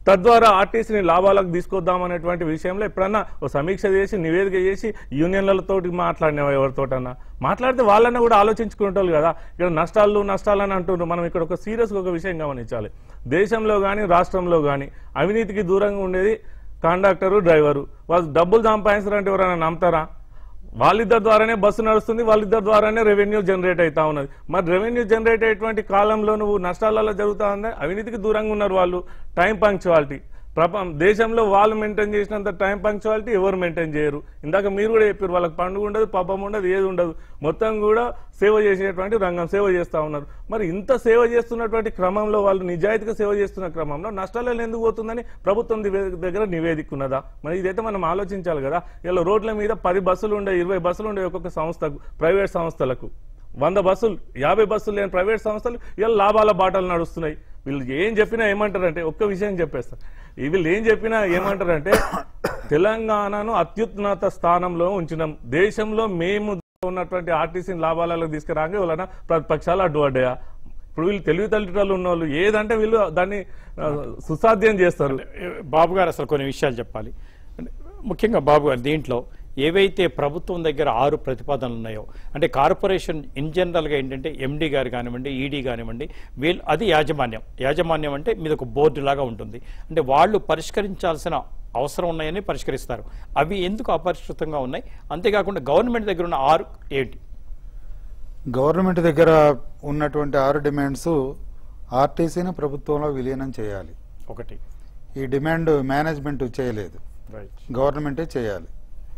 తద్వారా ఆర్టీసీని లాభాలకు తీసుకొద్దామనేటువంటి విషయంలో ఎప్పుడన్నా ఒక సమీక్ష చేసి నివేదిక చేసి యూనియన్లతో మాట్లాడినావా ఎవరితోటన్నా మాట్లాడితే వాళ్ళన్నా కూడా ఆలోచించుకుంటారు కదా ఇక్కడ నష్టాలు నష్టాలని అంటున్నారు మనం ఇక్కడ ఒక సీరియస్గా ఒక విషయం గమనించాలి దేశంలో కానీ రాష్ట్రంలో కానీ అవినీతికి దూరంగా ఉండేది కండక్టరు డ్రైవరు వాళ్ళు డబ్బులు సంపాదించారంటే ఎవరైనా నమ్ముతారా వాళ్ళిద్దరి ద్వారానే బస్సు నడుస్తుంది వాళ్ళిద్దరి ద్వారానే రెవెన్యూ జనరేట్ అవుతా ఉన్నది మరి రెవెన్యూ జనరేట్ అయ్యేటువంటి కాలంలో నువ్వు నష్టాలలో జరుగుతా ఉంది అవినీతికి దూరంగా ఉన్నారు వాళ్ళు టైం పంక్చువాలిటీ ప్రప దేశంలో వాళ్ళు మెయింటైన్ చేసినంత టైం పంక్చువాలిటీ ఎవరు మెయింటైన్ చేయరు ఇందాక మీరు కూడా చెప్పారు వాళ్ళకి పండుగ ఉండదు పబ్బం ఉండదు ఏది ఉండదు మొత్తం కూడా సేవ చేసేటువంటి రంగం సేవ చేస్తా ఉన్నారు మరి ఇంత సేవ చేస్తున్నటువంటి క్రమంలో వాళ్ళు నిజాయితీగా సేవ చేస్తున్న క్రమంలో నష్టాలలో ఎందుకు పోతుందని ప్రభుత్వం దివే- దగ్గర నివేదిక ఉన్నదా మరి ఇదైతే మనం ఆలోచించాలి కదా ఇలా రోడ్ల మీద పది బస్సులు ఉండే ఇరవై బస్సులు ఉండే ఒక్కొక్క సంస్థకు ప్రైవేట్ సంస్థలకు వంద బస్సులు యాభై బస్సులు లేని ప్రైవేట్ సంస్థలు ఇలా లాభాల బాటలు నడుస్తున్నాయి వీళ్ళు ఏం చెప్పినా ఏమంటారంటే ఒక్క విషయం చెప్పేస్తారు ఈ వీళ్ళు ఏం చెప్పినా ఏమంటారంటే తెలంగాణను అత్యున్నత స్థానంలో ఉంచినాం దేశంలో మేము ఉన్నటువంటి ఆర్టీసీని లాభాలకు తీసుకురాగా వలన ప్రతిపక్షాలు అడ్డుపడ్డాయా ఇప్పుడు వీళ్ళు తెలివితల్లిటలు ఉన్న వాళ్ళు ఏదంటే వీళ్ళు దాన్ని ఆ, సుసాధ్యం చేస్తారు బాబు గారు అసలు కొన్ని విషయాలు చెప్పాలి అంటే ముఖ్యంగా బాబు గారు దీంట్లో ఏవైతే ప్రభుత్వం దగ్గర ఆరు ప్రతిపాదనలు ఉన్నాయో అంటే కార్పొరేషన్ ఇన్ జనరల్గా ఏంటంటే ఎండి గారు కానివ్వండి ఈడీ కానివ్వండి వీళ్ళు అది యాజమాన్యం యాజమాన్యం అంటే మీద ఒక బోర్డు లాగా ఉంటుంది అంటే వాళ్ళు పరిష్కరించాల్సిన అవసరం ఉన్నాయని పరిష్కరిస్తారు అవి ఎందుకు అపరిష్కృతంగా ఉన్నాయి అంతేకాకుండా గవర్నమెంట్ దగ్గర ఉన్న ఆరు ఏంటి గవర్నమెంట్ దగ్గర ఉన్నటువంటి ఆరు డిమాండ్స్ ఆర్టీసీని ప్రభుత్వంలో విలీనం చేయాలి ఒకటి ఈ డిమాండ్ మేనేజ్మెంట్ చేయలేదు రైట్ గవర్నమెంటే చేయాలి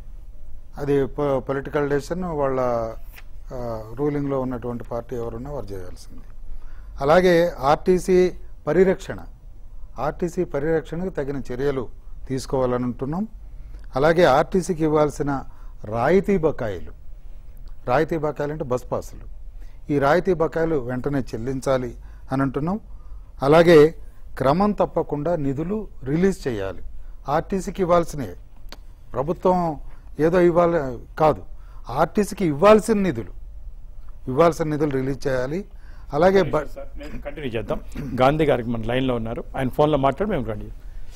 అది పొలిటికల్ డెసిషన్ వాళ్ళ ఆ, రూలింగ్లో ఉన్నటువంటి పార్టీ ఎవరున్నా వారు చేయాల్సింది అలాగే ఆర్టీసీ పరిరక్షణ ఆర్టీసీ పరిరక్షణకు తగిన చర్యలు తీసుకోవాలని అంటున్నాం అలాగే ఆర్టీసీకి ఇవ్వాల్సిన రాయితీ బకాయిలు రాయితీ బకాయిలు అంటే బస్ పాసులు ఈ రాయితీ బకాయిలు వెంటనే చెల్లించాలి అని అంటున్నాం అలాగే క్రమం తప్పకుండా నిధులు రిలీజ్ చేయాలి ఆర్టీసీకి ఇవ్వాల్సినవి ప్రభుత్వం ఏదో ఇవ్వాలి కాదు ఆర్టీసీకి ఇవ్వాల్సిన నిధులు ఇవ్వాల్సిన నిధులు రిలీజ్ చేయాలి అలాగే బ- కంటిన్యూ చేద్దాం గాంధీ గారికి మన లైన్లో ఉన్నారు ఆయన ఫోన్లో మాట్లాడి మేము రండి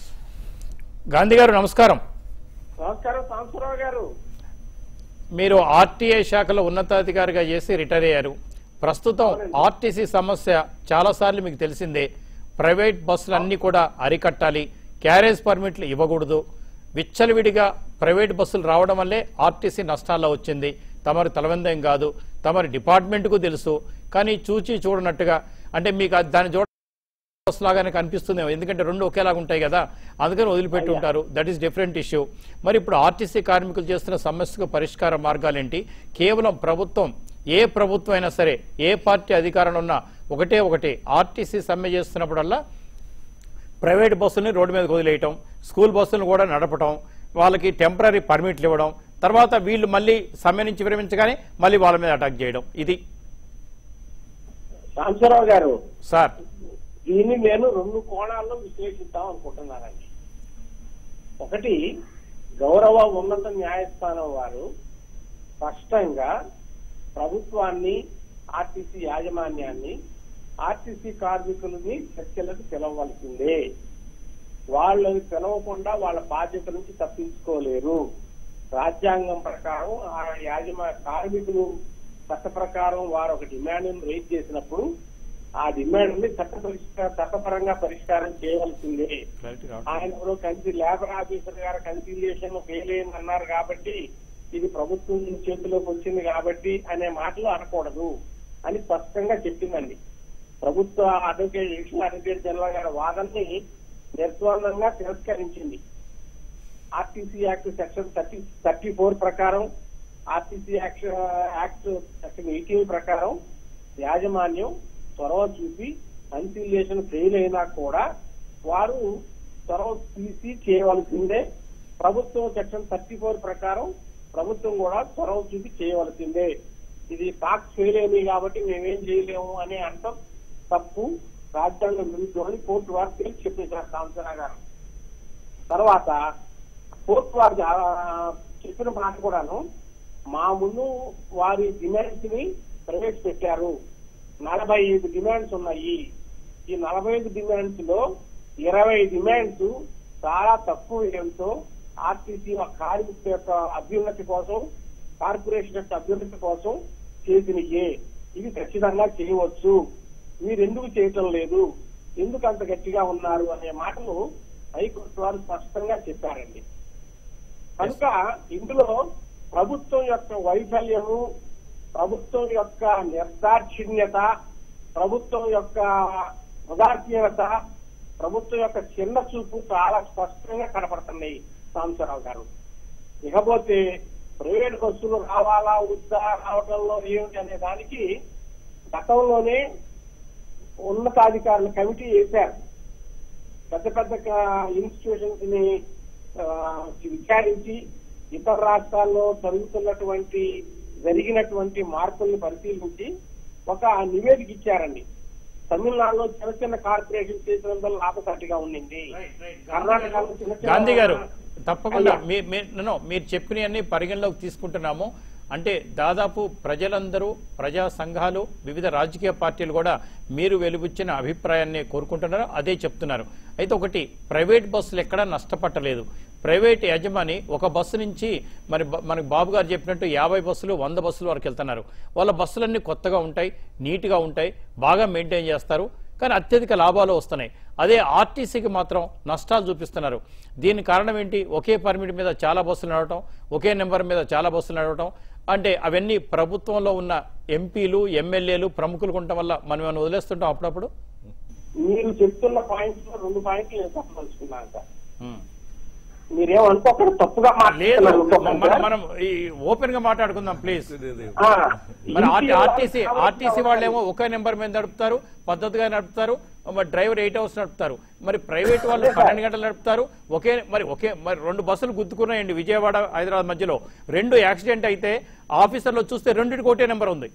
గాంధీ గారు నమస్కారం నమస్కారం సాంబశివరావు గారు మీరు ఆర్టీఐ శాఖలో ఉన్నతాధికారిగా చేసి రిటైర్ అయ్యారు ప్రస్తుతం ఆర్టీసీ సమస్య చాలాసార్లు మీకు తెలిసిందే ప్రైవేట్ బస్సులు అన్నీ కూడా అరికట్టాలి క్యారేజ్ పర్మిట్లు ఇవ్వకూడదు విచ్చలవిడిగా ప్రైవేట్ బస్సులు రావడం వల్లే ఆర్టీసీ నష్టాల్లో వచ్చింది తమరి తలవందేం కాదు తమరి డిపార్ట్మెంట్కు తెలుసు కానీ చూచి చూడనట్టుగా అంటే మీకు అది దాన్ని చూడ బస్ లాగానే కనిపిస్తుంది ఎందుకంటే రెండు ఒకేలాగా ఉంటాయి కదా అందుకని వదిలిపెట్టి ఉంటారు దట్ ఈస్ డిఫరెంట్ ఇష్యూ మరి ఇప్పుడు ఆర్టీసీ కార్మికులు చేస్తున్న సమస్యకు పరిష్కార మార్గాలేంటి కేవలం ప్రభుత్వం ఏ ప్రభుత్వం అయినా సరే ఏ పార్టీ అధికారంలో ఉన్నా ఒకటే ఒకటి ఆర్టీసీ సమ్మె చేస్తున్నప్పుడల్లా ప్రైవేట్ బస్సుల్ని రోడ్డు మీదకి వదిలేయటం స్కూల్ బస్సులను కూడా నడపటం వాళ్ళకి టెంపరీ పర్మిట్లు ఇవ్వడం తర్వాత వీళ్ళు మళ్ళీ సమ్మె నుంచి విరమించగానే మళ్ళీ వాళ్ళ మీద అటాక్ చేయడం ఇది సాంబశివరావు గారు సార్ దీన్ని నేను రెండు కోణాల్లో విశ్లేషిద్దాం అనుకుంటున్నానండి ఒకటి గౌరవ ఉన్నత న్యాయస్థానం వారు స్పష్టంగా ప్రభుత్వాన్ని ఆర్టీసీ యాజమాన్యాన్ని ఆర్టీసీ కార్మికులని చర్చలకు పిలవవలసిందే వాళ్ళని పిలవకుండా వాళ్ళ బాధ్యత నుంచి తప్పించుకోలేరు రాజ్యాంగం ప్రకారం ఆ యాజమా కార్మికులు చట్ట ప్రకారం వారు ఒక డిమాండ్ రైజ్ చేసినప్పుడు ఆ డిమాండ్ ని చట్ట పరిష్కార చట్టపరంగా పరిష్కారం చేయవలసిందే ఆయన ఇప్పుడు కన్సి లేబర్ ఆఫీసర్ గారు కన్సిలియేషన్ ఫెయిల్ అయింది అన్నారు కాబట్టి ఇది ప్రభుత్వం చేతిలోకి వచ్చింది కాబట్టి అనే మాటలు అనకూడదు అని స్పష్టంగా చెప్పిందండి ప్రభుత్వ అడ్వకేట్ ఎడిషనల్ అడ్వకేట్ జనరల్ గారి వాదనని నిర్ద్వందంగా తిరస్కరించింది RTC act section thirty thirty four ప్రకారం RTC act act section eighteen ప్రకారం యాజమాన్యం చొరవ చూపి కన్సిలియేషన్ ఫెయిల్ అయినా కూడా వారు చొరవ తీసి చేయవలసిందే ప్రభుత్వం సెక్షన్ థర్టీ ఫోర్ ప్రకారం ప్రభుత్వం కూడా చొరవ చూపి చేయవలసిందే ఇది టాక్స్ ఫెయిల్ అయినాయి కాబట్టి మేమేం చేయలేము అని అంటాం తప్పు రాజ్యాంగం విరుద్ధమని కోర్టు వారు తేల్చి చెప్పేశారు సాంసరా గారు తర్వాత కోర్టు వారు జా- చెప్పిన మాట కూడాను మా ముందు వారి డిమాండ్స్ ని ప్రవేశపెట్టారు నలభై ఐదు డిమాండ్స్ ఉన్నాయి ఈ నలభై ఐదు డిమాండ్స్ లో ఇరవై డిమాండ్స్ చాలా తక్కువ వ్యయంతో ఆర్టీసీ కార్మిక యొక్క అభ్యున్నతి కోసం కార్పొరేషన్ యొక్క అభ్యున్నతి కోసం చేసినయే ఇవి ఖచ్చితంగా చేయవచ్చు మీరు ఎందుకు చేయటం లేదు ఎందుకు అంత గట్టిగా ఉన్నారు అనే మాటలు హైకోర్టు వారు స్పష్టంగా చెప్పారండి కనుక ఇందులో ప్రభుత్వం యొక్క వైఫల్యము ప్రభుత్వం యొక్క నిర్దాక్షిణ్యత ప్రభుత్వం యొక్క ఉదాసీనత ప్రభుత్వం యొక్క చిన్న చూపు చాలా స్పష్టంగా కనపడుతున్నాయి సాంబశివరావు గారు ఇకపోతే ప్రైవేట్ బస్సులు రావాలా వద్దా రావడంలో ఏమిటి అనే దానికి గతంలోనే ఉన్నతాధికారుల కమిటీ వేశారు పెద్ద పెద్ద ఇన్స్టిట్యూషన్స్ ని ఆ, విచారించి ఇతర రాష్ట్రాల్లో జరుగుతున్నటువంటి జరిగినటువంటి మార్పుల్ని పరిశీలించి ఒక నివేదిక ఇచ్చారండి తమిళనాడులో చిన్న చిన్న కార్పొరేషన్ చేసినందువల్ల లాభసాటిగా ఉండింది కర్ణాటకలో చిన్న చిన్న గాంధీ గారు తప్పకుండా అయ్యా. మీ- మీ- no, no, మీరు చెప్పినవన్నీ పరిగణలోకి తీసుకుంటున్నాము అంటే దాదాపు ప్రజలందరూ ప్రజా సంఘాలు వివిధ రాజకీయ పార్టీలు కూడా మీరు వెలుబుచ్చిన అభిప్రాయాన్ని కోరుకుంటున్నారు అదే చెప్తున్నారు అయితే ఒకటి ప్రైవేట్ బస్సులు ఎక్కడా నష్టపట్టలేదు ప్రైవేట్ యజమాని ఒక బస్సు నుంచి మరి బ- మనకు బాబు గారు చెప్పినట్టు యాభై బస్సులు వంద బస్సుల వరకు వెళ్తున్నారు వాళ్ళ బస్సులన్నీ కొత్తగా ఉంటాయి నీట్గా ఉంటాయి బాగా మెయింటైన్ చేస్తారు కానీ అత్యధిక లాభాలు వస్తున్నాయి అదే ఆర్టీసీకి మాత్రం నష్టాలు చూపిస్తున్నారు దీని కారణం ఏంటి ఒకే పర్మిట్ మీద చాలా బస్సులు నడవటం ఒకే నెంబర్ మీద చాలా బస్సులు నడవటం అంటే అవన్నీ ప్రభుత్వంలో ఉన్న ఎంపీలు ఎమ్మెల్యేలు ప్రముఖులు ఉండటం వల్ల మనం ఏమైనా వదిలేస్తుంటాం అప్పుడప్పుడు మీరు చెప్తున్న పాయింట్స్ లో రెండు పాయింట్లు నేను చెప్పదలుచుకున్నాను సార్ మీరేమనుకోకుండా తప్పుగా లేదు మాట్లాడుతున్నారు అనుకోకండి మనం సార్. మనం ఈ ఓపెన్ గా మాట్లాడుకుందాం ప్లీజ్ ఆ, మరి ఇంటి ఆర్టీసీ వాళ్ళ ఆర్టీసీ వాళ్ళేమో ఒకే నెంబర్ మీద నడుపుతారు పద్ధతిగా నడుపుతారు మరి డ్రైవర్ ఎయిట్ అవర్స్ నడుపుతారు మరి ప్రైవేట్ వాళ్ళు అదే సార్. పన్నెండు గంటలు నడుపుతారు ఒకే మరి ఒకే మరి రెండు బస్సులు గుద్దుకున్నాయండి విజయవాడ హైదరాబాద్ మధ్యలో రెండు యాక్సిడెంట్ అయితే ఆఫీసర్లో చూస్తే రెండింటికి ఒకటే నెంబర్ ఉంది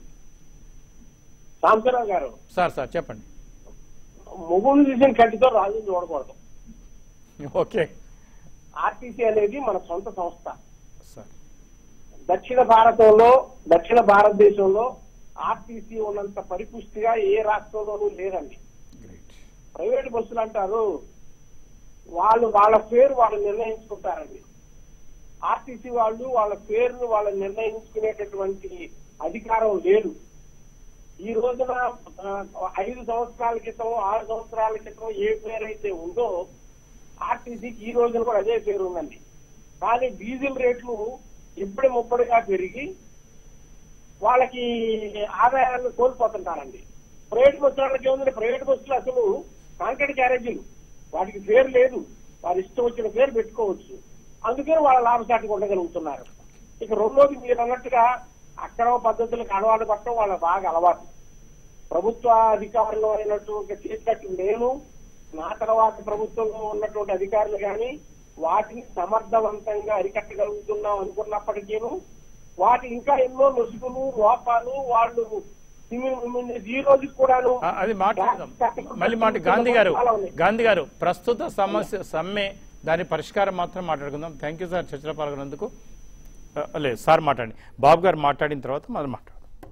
సాంబశివరావు గారు సార్ సార్ చెప్పండి మొగుడు తీసిన కంటితో రాజు చూడకూడదు ఓకే ఆర్టీసీ అనేది మన సొంత సంస్థ సార్ దక్షిణ భారతంలో దక్షిణ భారతదేశంలో ఆర్టీసీ ఉన్నంత పరిపుష్టిగా ఏ రాష్ట్రంలోనూ లేదండి గ్రేట్ ప్రైవేట్ బస్సులు అంటారు వాళ్ళు వాళ్ళ పేరు వాళ్ళు నిర్ణయించుకుంటారండి ఆర్టీసీ వాళ్ళు వాళ్ళ పేరును వాళ్ళు నిర్ణయించుకునేటటువంటి అధికారం లేదు ఈ రోజున ఆ, ఐదు సంవత్సరాల క్రితం ఆరు సంవత్సరాల క్రితం ఏ పేరైతే ఉందో ఆర్టీసీకి ఈ రోజున కూడా అదే పేరు ఉందండి కానీ డీజిల్ రేట్లు ఇప్పుడే ముప్పటిగా పెరిగి వాళ్ళకి ఆదాయాన్ని కోల్పోతుంటారండి ప్రైవేట్ బస్సు వాళ్ళకి ఏముందంటే ప్రైవేట్ బస్సులు అసలు కాంక్రీట్ క్యారేజీలు వాటికి పేరు లేదు వారి ఇష్టం వచ్చిన పేరు పెట్టుకోవచ్చు అందుకని వాళ్ళ లాభసాటిగా ఉండగలుగుతున్నారు ఇక రెండోది మీరు అన్నట్టుగా అక్రమ పద్ధతులకు అలవాటు పట్టడం వాళ్ళ బాగా అలవాటు ప్రభుత్వ అధికారులు అయినటువంటి చేసినట్టు నేను నా తర్వాత ప్రభుత్వంలో ఉన్నటువంటి అధికారులు కానీ వాటిని సమర్థవంతంగా అరికట్టగలుగుతున్నాం అనుకున్నప్పటికీను వాటి ఇంకా ఎన్నో లొసుగులు లోపాలు వాళ్ళు సిమి- ఈ రోజుకి కూడాను ఆ, అది మాట్లాడదాం మళ్ళీ మాట గాంధీ గారు చాలా ఉన్నాయి. గాంధీ గారు ప్రస్తుత సమస్య సమ్మె దాని పరిష్కారం మాత్రం మాట్లాడుకుందాం థ్యాంక్ యూ సార్ చర్చలో పాల్గొన్నందుకు ఆ, లేదు సార్ మాట్లాడండి బాబు గారు మాట్లాడిన తర్వాత మనం మాట్లాడదాం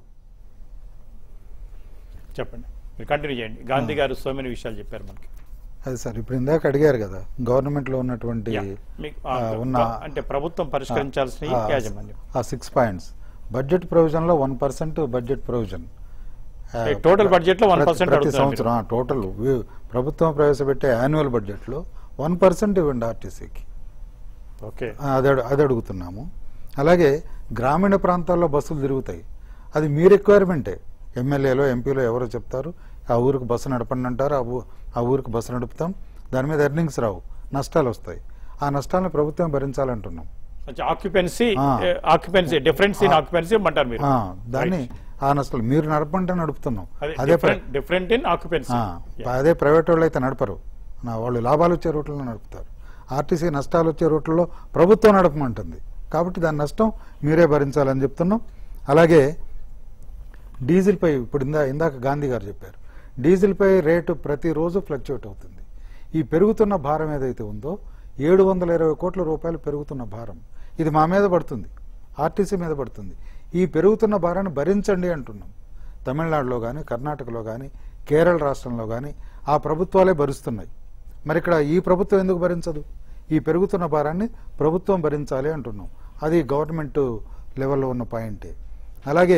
చెప్పండి మీరు కంటిన్యూ చేయండి గాంధీ గారు సో మెనీ విషయాలు చెప్పారు మనకి అది సార్ ఇప్పుడు ఇందాక అడిగారు కదా గవర్నమెంట్ లో ఉన్నటువంటి యా. మీకు, ఆ, ఆ, ఉన్న అంటే ప్రభుత్వం పరిష్కరించాల్సిన ఆ, యాజమాన్యం ఆ సిక్స్ పాయింట్స్ బడ్జెట్ ప్రొవిజన్ లో one percent budget provision total budget లో 1% ప్రతి అడుగుతున్నారు సంవత్సరం ఆ, టోటల్ వి- ప్రభుత్వం ప్రవేశపెట్టే యాన్యువల్ బడ్జెట్ లో వన్ పర్సెంట్ ఇవ్వండి ఆర్టీసీకి ఓకే అది అడు- అది అడుగుతున్నాము అలాగే గ్రామీణ ప్రాంతాల్లో బస్సులు తిరుగుతాయి అది మీ రిక్వైర్మెంటే ఎమ్మెల్యేలో ఎంపీలో ఎవరో చెప్తారు ఆ ఊరికి బస్సు నడపండి అంటారు ఆ ఊ- ఆ ఊరికి బస్సు నడుపుతాం దాని మీద ఎర్నింగ్స్ రావు నష్టాలు వస్తాయి ఆ నష్టాలను ప్రభుత్వం భరించాలంటున్నాం ఆక్యుపెన్సీ ఆ. ఆక్యుపెన్సీ డిఫరెన్స్ ఇన్ ఆక్యుపెన్సీ అంటారు మీరు ఆ, దాన్ని ఆ నష్టాలు మీరు నడపంటే నడుపుతున్నాం అదే అదే ప్ర- డిఫరెంట్ డిఫరెంట్ ఇన్ ఆక్యుపెన్సీ ఆ, అదే ప్రైవేట్ వాళ్ళు అయితే నడపరు నా వాళ్ళు లాభాలు వచ్చే రూట్లలో నడుపుతారు ఆర్టీసీ నష్టాలు వచ్చే రూట్లలో ప్రభుత్వం నడపమంటుంది కాబట్టి దాని నష్టం మీరే భరించాలని చెప్తున్నాం అలాగే డీజిల్పై ఇప్పుడు ఇందా ఇందాక గాంధీ గారు చెప్పారు డీజిల్పై రేటు ప్రతిరోజు ఫ్లక్చువేట్ అవుతుంది ఈ పెరుగుతున్న భారం ఏదైతే ఉందో ఏడు వందల ఇరవై కోట్ల రూపాయలు పెరుగుతున్న భారం ఇది మా మీద పడుతుంది ఆర్టీసీ మీద పడుతుంది ఈ పెరుగుతున్న భారాన్ని భరించండి అంటున్నాం తమిళనాడులో కానీ కర్ణాటకలో కానీ కేరళ రాష్ట్రంలో కానీ ఆ ప్రభుత్వాలే భరిస్తున్నాయి మరి ఇక్కడ ఈ ప్రభుత్వం ఎందుకు భరించదు ఈ పెరుగుతున్న భారాన్ని ప్రభుత్వం భరించాలి అంటున్నాం అది గవర్నమెంట్ లెవెల్లో ఉన్న పాయింటే అలాగే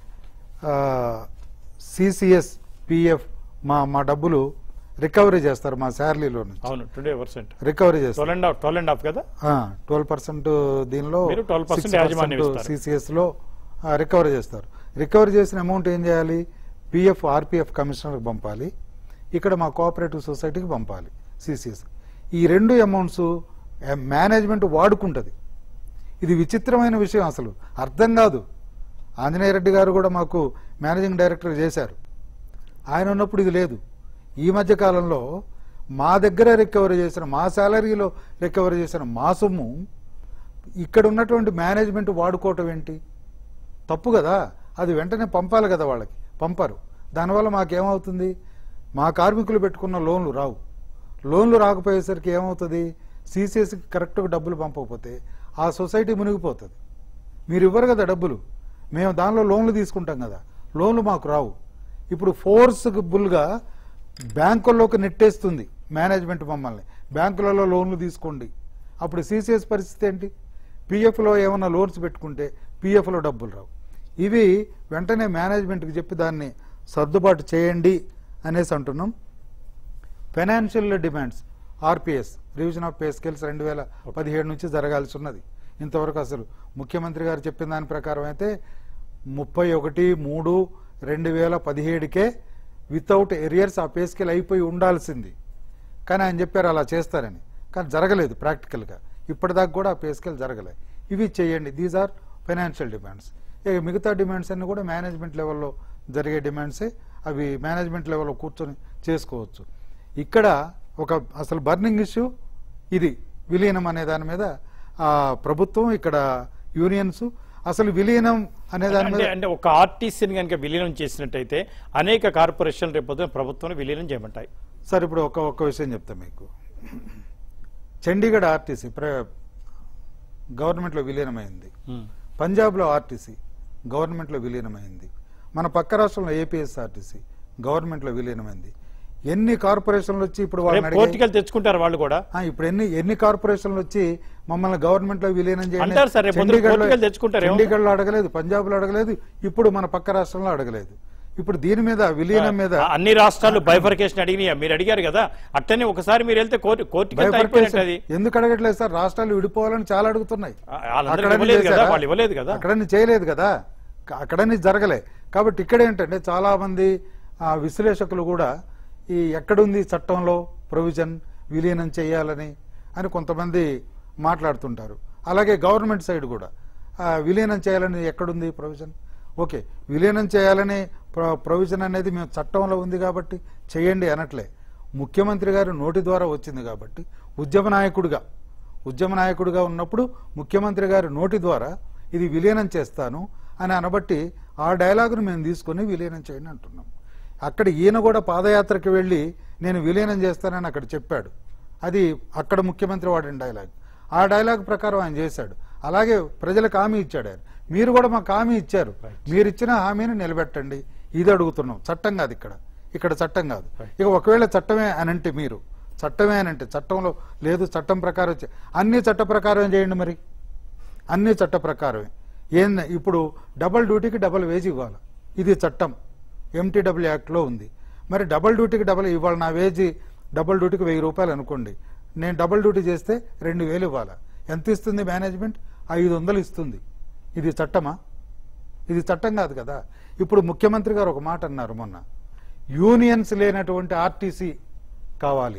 సిసిఎస్ పిఎఫ్ మా మా డబ్బులు రికవరీ చేస్తారు మా శాలరీలో నుంచి అవును ట్వంటీ పర్సెంట్ రికవరీ చేస్తారు twelve and half twelve and half కదా ట్వెల్వ్ పర్సెంట్ దీనిలో మీరు 12% యాజమాన్యం ఇస్తారు. సిసిఎస్ లో రికవరీ చేస్తారు రికవరీ చేసిన అమౌంట్ ఏం చేయాలి పిఎఫ్ ఆర్పిఎఫ్ కమిషనర్కి పంపాలి ఇక్కడ మా కోఆపరేటివ్ సొసైటీకి పంపాలి సిసిఎస్ ఈ రెండు అమౌంట్స్ మేనేజ్మెంట్ వాడుకుంటుంది ఇది విచిత్రమైన విషయం అసలు అర్థం కాదు ఆంజనేయ రెడ్డి గారు కూడా మాకు మేనేజింగ్ డైరెక్టర్ చేశారు ఆయన ఉన్నప్పుడు ఇది లేదు ఈ మధ్య కాలంలో మా దగ్గర రికవరీ చేసిన మా శాలరీలో రికవరీ చేసిన మా సొమ్ము ఇక్కడ ఉన్నటువంటి మేనేజ్మెంట్ వాడుకోవటం ఏంటి తప్పు కదా అది వెంటనే పంపాలి కదా వాళ్ళకి పంపరు దానివల్ల మాకేమవుతుంది మా కార్మికులు పెట్టుకున్న లోన్లు రావు లోన్లు రాకపోయేసరికి ఏమవుతుంది సీసీఎస్కి కరెక్ట్గా డబ్బులు పంపకపోతే ఆ సొసైటీ మునిగిపోతుంది మీరు ఇవ్వరు కదా డబ్బులు మేము దానిలో లోన్లు తీసుకుంటాం కదా లోన్లు మాకు రావు ఇప్పుడు ఫోర్స్బుల్గా బ్యాంకుల్లోకి నెట్టేస్తుంది మేనేజ్మెంట్ మమ్మల్ని బ్యాంకులలో లోన్లు తీసుకోండి అప్పుడు సీసీఎస్ పరిస్థితి ఏంటి పీఎఫ్లో ఏమన్నా లోన్స్ పెట్టుకుంటే పీఎఫ్లో డబ్బులు రావు ఇవి వెంటనే మేనేజ్మెంట్కి చెప్పి దాన్ని సర్దుబాటు చేయండి అనేసి అంటున్నాం financial demands RPS revision of pay scales రెండు వేల పదిహేడు నుంచి జరగాల్సి ఉన్నది ఇంతవరకు అసలు ముఖ్యమంత్రి గారు చెప్పిన దాని ప్రకారం అయితే ముప్పై ఒకటి మూడు రెండు వేల పదిహేడుకే వితౌట్ ఎరియర్స్ ఆ పే స్కేల్ అయిపోయి ఉండాల్సింది కానీ ఆయన చెప్పారు అలా చేస్తారని కానీ జరగలేదు ప్రాక్టికల్గా ఇప్పటిదాకా కూడా ఆ పే స్కేల్ జరగలేదు ఇవి చేయండి దీస్ ఆర్ ఫైనాన్షియల్ డిమాండ్స్ ఇక మిగతా డిమాండ్స్ అన్ని కూడా మేనేజ్మెంట్ లెవెల్లో జరిగే డిమాండ్సే అవి మేనేజ్మెంట్ లెవెల్లో కూర్చొని చేసుకోవచ్చు ఇక్కడ ఒక అసలు బర్నింగ్ ఇష్యూ ఇది విలీనం అనే దాని మీద ఆ ప్రభుత్వం ఇక్కడ యూనియన్స్ అసలు విలీనం అనే దాని అంటే మీద అంటే ఒక ఆర్టీసీని కనుక విలీనం చేసినట్టయితే అనేక కార్పొరేషన్లు రేపు ప్రభుత్వం విలీనం చేయమంటాయి సార్ ఇప్పుడు ఒక ఒక్క విషయం చెప్తా మీకు చండీగఢ్ ఆర్టీసీ ప్ర గవర్నమెంట్లో విలీనమైంది పంజాబ్లో ఆర్టీసీ గవర్నమెంట్లో విలీనమైంది మన పక్క రాష్ట్రంలో ఏపీఎస్ఆర్టీసీ గవర్నమెంట్లో విలీనమైంది ఎన్ని కార్పొరేషన్లు వచ్చి ఇప్పుడు వాళ్ళని అడిగాయి? పోర్టికల్ తెచ్చుకుంటారు వాళ్ళు కూడా ఆ, ఇప్పుడు ఎన్ని ఎన్ని కార్పొరేషన్లు వచ్చి మమ్మల్ని గవర్నమెంట్ లో విలీనం చేయండి అంటారు సార్, రేపు పొద్దున చండీగఢ్లో- పోర్టుగల్ తెచ్చుకుంటారు, ఏమన్నా? చండీగఢ్లో అడగలేదు పంజాబ్ లో అడగలేదు ఇప్పుడు మన పక్క రాష్ట్రంలో అడగలేదు ఇప్పుడు దీని మీద విలీనం మీద ఆ, అన్ని రాష్ట్రాలు బైఫర్కేషన్ అడిగినాయి మీరు అడిగారు కదా అట్టనే ఒకసారి మీరు వెళ్తే కోర్టు కోర్టుకి వెళ్తే అయిపోయినట్టు అది ఎందుకు అడగట్లేదు సార్ రాష్ట్రాలు విడిపోవాలని చాలా అడుగుతున్నాయి ఆ, వాళ్ళందరికీ అక్కడని ఇవ్వలేదు కదా, చేశారా? వాళ్ళు ఇవ్వలేదు కదా. అక్కడని చేయలేదు కదా క- అక్కడని జరగలే కాబట్టి ఇక్కడ ఏంటంటే చాలా మంది ఆ, విశ్లేషకులు కూడా ఈ ఎక్కడుంది చట్టంలో ప్రొవిజన్ విలీనం చేయాలని అని కొంతమంది మాట్లాడుతుంటారు అలాగే గవర్నమెంట్ సైడ్ కూడా ఆ, విలీనం చేయాలని ఎక్కడుంది ప్రొవిజన్ ఓకే విలీనం చేయాలని ప్ర- ప్రొవిజన్ అనేది మేము చట్టంలో ఉంది కాబట్టి చేయండి అనట్లే ముఖ్యమంత్రి గారి నోటి ద్వారా వచ్చింది కాబట్టి ఉద్యమ నాయకుడిగా ఉద్యమ నాయకుడిగా ఉన్నప్పుడు ముఖ్యమంత్రి గారి నోటి ద్వారా ఇది విలీనం చేస్తాను అని అనబట్టి ఆ డైలాగును మేము తీసుకొని విలీనం చేయండి అంటున్నాం అక్కడ ఈయన కూడా పాదయాత్రకి వెళ్ళి నేను విలీనం చేస్తానని అక్కడ చెప్పాడు అది అక్కడ ముఖ్యమంత్రి వాడిన డైలాగ్ ఆ డైలాగ్ ప్రకారం ఆయన చేశాడు అలాగే ప్రజలకు హామీ ఇచ్చాడు ఆయన మీరు కూడా మాకు హామీ ఇచ్చారు మీరు ఇచ్చిన హామీని నిలబెట్టండి ఇది అడుగుతున్నాం చట్టం కాదు ఇక్కడ ఇక్కడ చట్టం కాదు ఇక ఒకవేళ చట్టమే అని అంటే మీరు చట్టమే అని అంటే చట్టంలో లేదు చట్టం ప్రకారం చే- అన్ని చట్ట ప్రకారం చేయండి మరి అన్ని చట్ట ప్రకారమే ఏం ఇప్పుడు డబల్ డ్యూటీకి డబల్ వేజ్ ఇవ్వాలి ఇది చట్టం ఎంటీడబ్ల్యూ యాక్ట్లో ఉంది మరి డబల్ డ్యూటీకి డబల్ ఇవ్వాలి నా వేజ్ డబల్ డ్యూటీకి వెయ్యి రూపాయలు అనుకోండి నేను డబల్ డ్యూటీ చేస్తే రెండు వేలు ఇవ్వాలా ఎంత ఇస్తుంది మేనేజ్మెంట్ ఐదు వందలు ఇస్తుంది ఇది చట్టమా ఇది చట్టం కాదు కదా ఇప్పుడు ముఖ్యమంత్రి గారు ఒక మాట అన్నారు మొన్న యూనియన్స్ లేనటువంటి ఆర్టీసీ కావాలి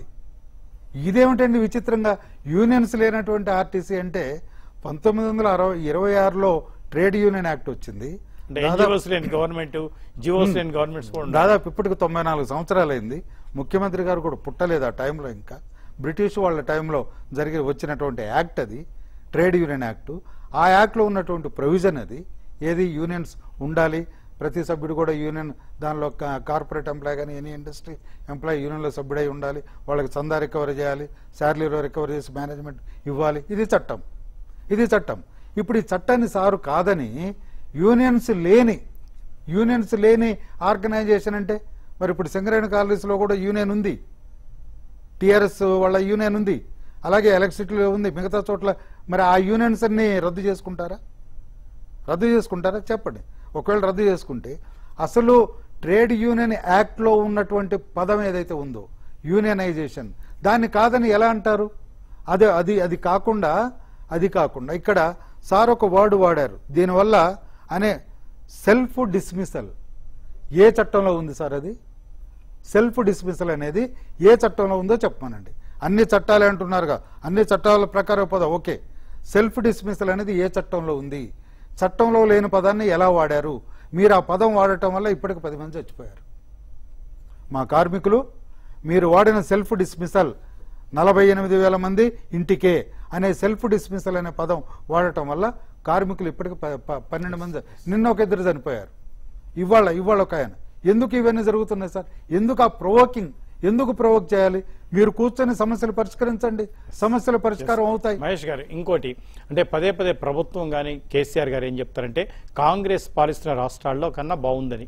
ఇదేమిటండి విచిత్రంగా యూనియన్స్ లేనటువంటి ఆర్టీసీ అంటే పంతొమ్మిది వందల అరవై ఇరవై ఆరులో ట్రేడ్ యూనియన్ యాక్ట్ వచ్చింది అంటే దాదాపు- ఎన్జిఓస్ లేని గవర్నమెంట్ జిఓస్ లేని గవర్నమెంట్స్ కూడా ఉన్నాయి. దాదాపు ఇప్పటికి తొంభై నాలుగు సంవత్సరాలైంది ముఖ్యమంత్రి గారు కూడా పుట్టలేదు ఆ టైంలో ఇంకా బ్రిటిష్ వాళ్ళ టైంలో జరిగి వచ్చినటువంటి యాక్ట్ అది ట్రేడ్ యూనియన్ యాక్ట్ ఆ యాక్ట్లో ఉన్నటువంటి ప్రొవిజన్ అది ఏది యూనియన్స్ ఉండాలి ప్రతి సభ్యుడు కూడా యూనియన్ దానిలో కా- కార్పొరేట్ ఎంప్లాయ్ కానీ ఎనీ ఇండస్ట్రీ ఎంప్లాయ్ యూనియన్లో సభ్యుడై ఉండాలి వాళ్ళకి చందా రికవరీ చేయాలి శాలరీలో రికవరీ చేసి మేనేజ్మెంట్ ఇవ్వాలి ఇది చట్టం ఇది చట్టం ఇప్పుడు ఈ చట్టాన్ని సారు కాదని యూనియన్స్ లేని యూనియన్స్ లేని ఆర్గనైజేషన్ అంటే మరి ఇప్పుడు సింగరేణి కాలనీస్లో కూడా యూనియన్ ఉంది టీఆర్ఎస్ వాళ్ళ యూనియన్ ఉంది అలాగే ఎలక్ట్రిసిటీలో ఉంది మిగతా చోట్ల మరి ఆ యూనియన్స్ అన్ని రద్దు చేసుకుంటారా రద్దు చేసుకుంటారా చెప్పండి ఒకవేళ రద్దు చేసుకుంటే అసలు ట్రేడ్ యూనియన్ యాక్ట్లో ఉన్నటువంటి పదం ఏదైతే ఉందో యూనియనైజేషన్ దాన్ని కాదని ఎలా అంటారు అదే అది అది కాకుండా అది కాకుండా ఇక్కడ సార్ ఒక వర్డ్ వాడారు దీనివల్ల అనే సెల్ఫ్ డిస్మిసల్ ఏ చట్టంలో ఉంది సార్ అది సెల్ఫ్ డిస్మిసల్ అనేది ఏ చట్టంలో ఉందో చెప్పమనండి అన్ని చట్టాలే అంటున్నారుగా అన్ని చట్టాల ప్రకారం పదం ఓకే సెల్ఫ్ డిస్మిసల్ అనేది ఏ చట్టంలో ఉంది చట్టంలో లేని పదాన్ని ఎలా వాడారు మీరు ఆ పదం వాడటం వల్ల ఇప్పటికి పది మంది చచ్చిపోయారు మా కార్మికులు మీరు వాడిన సెల్ఫ్ డిస్మిసల్ నలభై ఎనిమిది వేల మంది ఇంటికే అనే సెల్ఫ్ డిస్మిసల్ అనే పదం వాడటం వల్ల కార్మికులు ఇప్పటికి ప- ప- పన్నెండు మంది నిన్న ఒక ఇద్దరు చనిపోయారు ఇవాళ ఇవాళ ఒక ఆయన ఎందుకు ఇవన్నీ జరుగుతున్నాయి సార్ ఎందుకు ఆ ప్రొవోకింగ్ ఎందుకు ప్రొవోక్ చేయాలి మీరు కూర్చొని సమస్యలు పరిష్కరించండి సమస్యల పరిష్కారం అవుతాయి మహేష్ గారు ఇంకోటి అంటే పదే పదే ప్రభుత్వం కానీ కేసీఆర్ గారు ఏం చెప్తారంటే కాంగ్రెస్ పాలిస్తున్న రాష్ట్రాల్లో కన్నా బాగుందని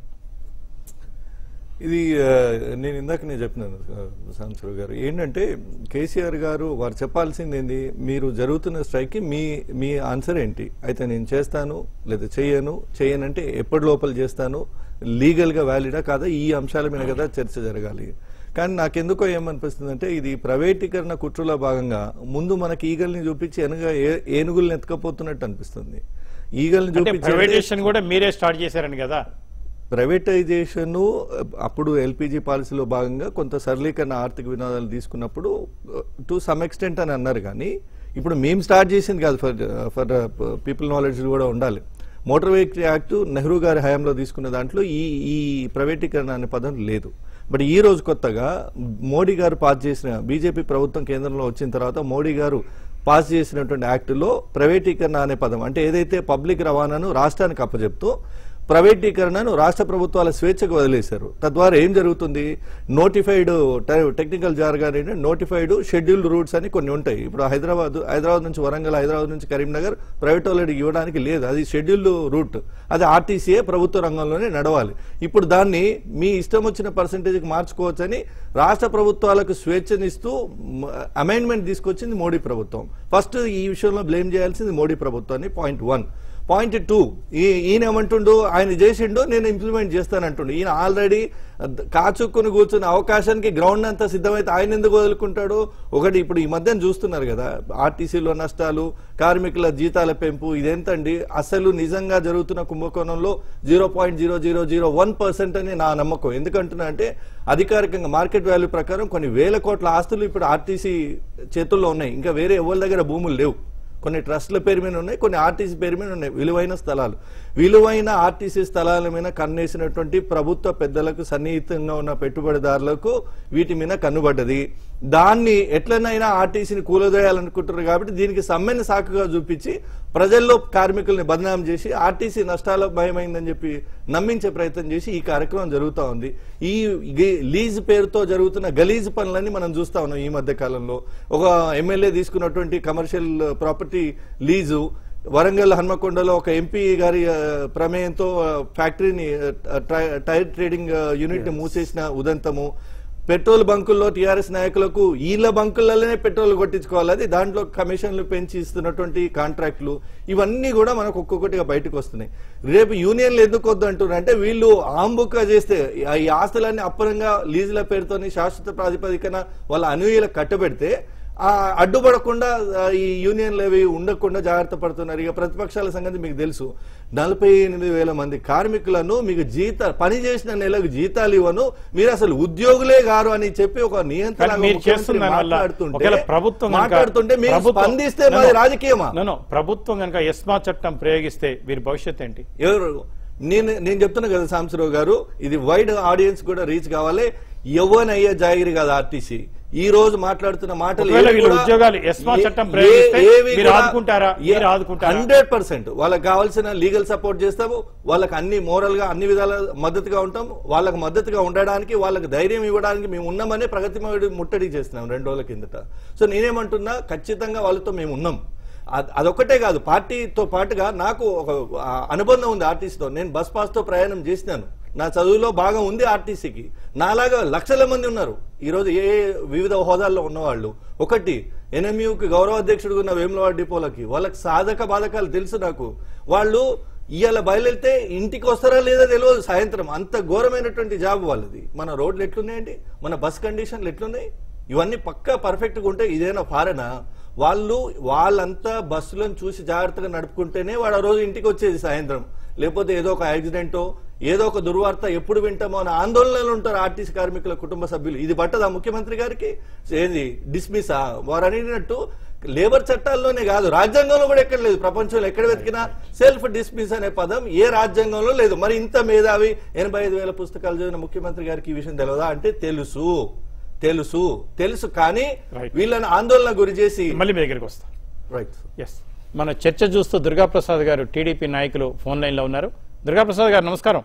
ఇది ఆ, నేను ఇందాక నేను చెప్పినాను సాంసరావు గారు ఏంటంటే కేసీఆర్ గారు వారు చెప్పాల్సింది ఏంది మీరు జరుగుతున్న స్ట్రైక్కి మీ మీ ఆన్సర్ ఏంటి అయితే నేను చేస్తాను లేదా చేయను చేయనంటే ఎప్పటి లోపల చేస్తాను లీగల్గా వ్యాలిడా కాదా ఈ అంశాల మీద కదా చర్చ జరగాలి కానీ నాకెందుకో ఏమనిపిస్తుంది అంటే ఇది ప్రైవేటీకరణ కుట్రలో భాగంగా ముందు మనకి ఈగల్ని చూపించి వెనక ఏ- ఏనుగుల్ని ఎత్తుకపోతున్నట్టు అనిపిస్తుంది ఈగల్ని అంటే చూపించి ప్రైవేటేషన్ కూడా మీరే స్టార్ట్ చేశారని కదా ప్రైవేటైజేషన్ అప్పుడు ఎల్పిజి పాలసీలో భాగంగా కొంత సరళీకరణ ఆర్థిక వినోదాలు తీసుకున్నప్పుడు టు సమ్ ఎక్స్టెంట్ అని అన్నారు కానీ ఇప్పుడు మేము స్టార్ట్ చేసింది కాదు ఫర్ ఫర్ పీపుల్ నాలెడ్జ్ కూడా ఉండాలి మోటార్ వెహికల్ యాక్ట్ నెహ్రూ గారి హయాంలో తీసుకున్న దాంట్లో ఈ ఈ ప్రైవేటీకరణ అనే పదం లేదు బట్ ఈ రోజు కొత్తగా మోడీ గారు పాస్ చేసిన బీజేపీ ప్రభుత్వం కేంద్రంలో వచ్చిన తర్వాత మోడీ గారు పాస్ చేసినటువంటి యాక్టులో ప్రైవేటీకరణ అనే పదం అంటే ఏదైతే పబ్లిక్ రవాణాను రాష్ట్రానికి అప్పచెప్తూ ప్రైవేటీకరణను రాష్ట్ర ప్రభుత్వాల స్వేచ్ఛకు వదిలేశారు తద్వారా ఏం జరుగుతుంది notified technical jargon notified scheduled routes అని కొన్ని ఉంటాయి ఇప్పుడు హైదరాబాద్ హైదరాబాద్ నుంచి వరంగల్ హైదరాబాద్ నుంచి కరీంనగర్ ప్రైవేట్ వాళ్ళకి ఇవ్వడానికి లేదు అది షెడ్యూల్డ్ రూట్ అది ఆర్టీసీఏ ప్రభుత్వ రంగంలోనే నడవాలి ఇప్పుడు దాన్ని మీ ఇష్టం వచ్చిన పర్సంటేజ్కి మార్చుకోవచ్చని రాష్ట్ర ప్రభుత్వాలకు స్వేచ్ఛనిస్తూ అమైన్మెంట్ తీసుకొచ్చింది మోడీ ప్రభుత్వం ఫస్ట్ ఈ విషయంలో బ్లేమ్ చేయాల్సింది మోడీ ప్రభుత్వాన్ని పాయింట్ వన్ పాయింట్ టూ ఈయన ఏమంటుండు ఆయన చేసిండు నేను ఇంప్లిమెంట్ చేస్తానంటుండు ఈయన ఆల్రెడీ కాచుక్కుని కూర్చున్న అవకాశానికి గ్రౌండ్ అంతా సిద్ధమైతే ఆయన ఎందుకు వదులుకుంటాడు ఒకటి ఇప్పుడు ఈ మధ్యన చూస్తున్నారు కదా ఆర్టీసీలో నష్టాలు కార్మికుల జీతాల పెంపు ఇదెంతండి అసలు నిజంగా జరుగుతున్న కుంభకోణంలో zero point zero zero zero one percent అని నా నమ్మకం ఎందుకంటున్నా అంటే అధికారికంగా మార్కెట్ వాల్యూ ప్రకారం కొన్ని వేల కోట్ల ఆస్తులు ఇప్పుడు ఆర్టీసీ చేతుల్లో ఉన్నాయి ఇంకా వేరే ఎవరి దగ్గర భూములు లేవు కొన్ని ట్రస్ట్ల పేరు మీద ఉన్నాయి కొన్ని ఆర్టీసీ పేరు మీద ఉన్నాయి విలువైన స్థలాలు విలువైన ఆర్టీసీ స్థలాల మీద కన్నేసినటువంటి ప్రభుత్వ పెద్దలకు సన్నిహితంగా ఉన్న పెట్టుబడిదారులకు వీటి మీద కన్నుబడ్డది దాన్ని ఎట్లనైనా ఆర్టీసీని కూలదోయాలనుకుంటారు కాబట్టి దీనికి సమ్మెని సాకుగా చూపించి ప్రజల్లో కార్మికుల్ని బదనాం చేసి ఆర్టీసీ నష్టాల భయమైందని చెప్పి నమ్మించే ప్రయత్నం చేసి ఈ కార్యక్రమం జరుగుతూ ఉంది ఈ గి- లీజ్ పేరుతో జరుగుతున్న గలీజ్ పనులన్నీ మనం చూస్తా ఉన్నాం ఈ మధ్య కాలంలో ఒక ఎమ్మెల్యే తీసుకున్నటువంటి కమర్షియల్ ప్రాపర్టీ లీజు వరంగల్ హన్మకొండలో ఒక ఎంపీ గారి ఆ, ప్రమేయంతో ఆ, ఫ్యాక్టరీని ఆ, టై- టైర్ ట్రేడింగ్ ఆ, యూనిట్ ని మూసేసిన ఉదంతము పెట్రోల్ బంకుల్లో టీఆర్ఎస్ నాయకులకు ఈళ్ళ బంకులలోనే పెట్రోల్ కొట్టించుకోవాలి అది దాంట్లో కమిషన్లు పెంచి ఇస్తున్నటువంటి కాంట్రాక్టులు ఇవన్నీ కూడా మనకు ఒక్కొక్కటిగా బయటకు వస్తున్నాయి రేపు యూనియన్లు ఎందుకు వద్దు అంటున్నారు అంటే వీళ్ళు ఆంబుక చేస్తే ఈ ఆస్తులన్నీ అప్పరంగా లీజుల పేరుతోని శాశ్వత ప్రాతిపదికన వాళ్ళ అనుయులకు కట్టబెడితే ఆ అడ్డుపడకుండా ఆ, ఈ యూనియన్లు అవి ఉండకుండా జాగ్రత్త పడుతున్నారు ఇక ప్రతిపక్షాల సంగతి మీకు తెలుసు నలభై ఎనిమిది వేల మంది కార్మికులను మీకు జీత పని చేసిన నెలకు జీతాలు ఇవ్వను మీరు అసలు ఉద్యోగులే గారు అని చెప్పి ఒక నియంత్రణ కానీ మీరు చేస్తున్న దాని వల్ల ఒకవేళ ప్రభుత్వం గనుక- మాట్లాడుతుంటే మీరు ప్రభుత్వం- స్పందిస్తే No, మాది no. రాజకీయమా No, no. ప్రభుత్వం కనుక ఎస్మా చట్టం ప్రయోగిస్తే వీరి భవిష్యత్ ఏంటి ఎవరు నేను నేను చెప్తున్నా కదా సాంబశివరావు గారు ఇది వైడ్ ఆడియన్స్ కూడా రీచ్ కావాలి ఎవనయ్యే జాగిరి కాదు ఆర్టీసీ ఈ రోజు మాట్లాడుతున్న మాటలు ఒకవేళ ఏవి వీళ్ళు కూడా- ఉద్యోగాలు ఎస్మా ఏ- చట్టం ఏ- ప్రయోగిస్తే ఏవి మీరు కూడా- ఆదుకుంటారా? మీరు ఆదుకుంటారా? హండ్రెడ్ పర్సెంట్ వాళ్ళకి కావాల్సిన లీగల్ సపోర్ట్ చేస్తాము వాళ్ళకి అన్ని మోరల్ గా అన్ని విధాల మద్దతుగా ఉంటాం వాళ్ళకి మద్దతుగా ఉండడానికి వాళ్ళకి ధైర్యం ఇవ్వడానికి మేము ఉన్నామనే ప్రగతి ముట్టడి చేస్తున్నాం రెండు రోజుల కిందట సో నేనేమంటున్నా ఖచ్చితంగా వాళ్ళతో మేము ఉన్నాం అద్- అదొక్కటే కాదు పార్టీతో పాటుగా నాకు ఒక ఆ, అనుబంధం ఉంది ఆర్టీసీతో నేను బస్ పాస్ తో ప్రయాణం చేసినాను నా చదువులో భాగం ఉంది ఆర్టీసీకి నాలాగా లక్షల మంది ఉన్నారు ఈ రోజు ఏ వివిధ హోదాల్లో ఉన్నవాళ్ళు ఒకటి ఎన్ఎంయూకి గౌరవ అధ్యక్షుడు ఉన్న వేములవాడ డిపోలకి వాళ్ళకి సాధక బాధకాలు తెలుసు నాకు వాళ్ళు ఇవాళ బయలుదేరితే ఇంటికి వస్తారా లేదా తెలియదు సాయంత్రం అంత ఘోరమైనటువంటి జాబ్ వాళ్ళది మన రోడ్లు ఎట్లున్నాయండి మన బస్ కండిషన్లు ఎట్లున్నాయి ఇవన్నీ పక్కా పర్ఫెక్ట్ గా ఉంటే ఇదేనా ఫారెనా వాళ్ళు వాళ్ళంతా బస్సులను చూసి జాగ్రత్తగా నడుపుకుంటేనే వాడు ఆ రోజు ఇంటికి వచ్చేది సాయంత్రం లేకపోతే ఏదో ఒక యాక్సిడెంటో ఏదో ఒక దుర్వార్త ఎప్పుడు వింటామో అని ఆందోళనలో ఉంటారు ఆర్టీసీ కార్మికుల కుటుంబ సభ్యులు ఇది పట్టదా ముఖ్యమంత్రి గారికి ఏది డిస్మిసా వారు అడిగినట్టు లేబర్ చట్టాల్లోనే కాదు రాజ్యాంగంలో కూడా ఎక్కడ లేదు ప్రపంచంలో ఎక్కడ వెతికినా సెల్ఫ్ డిస్మిస్ అనే పదం ఏ రాజ్యాంగంలో లేదు మరి ఇంత మేధావి ఎనభై ఐదు వేల పుస్తకాలు చదివిన ముఖ్యమంత్రి గారికి ఈ విషయం తెలియదా అంటే తెలుసు తెలుసు తెలుసు కానీ Right. వీళ్ళని ఆందోళన గురి చేసి మళ్ళీ మీ దగ్గరికి వస్తాం రైట్ ఎస్ మన చర్చ చూస్తూ దుర్గాప్రసాద్ గారు టీడీపీ నాయకులు ఫోన్ లైన్లో ఉన్నారు దుర్గాప్రసాద్ గారు నమస్కారం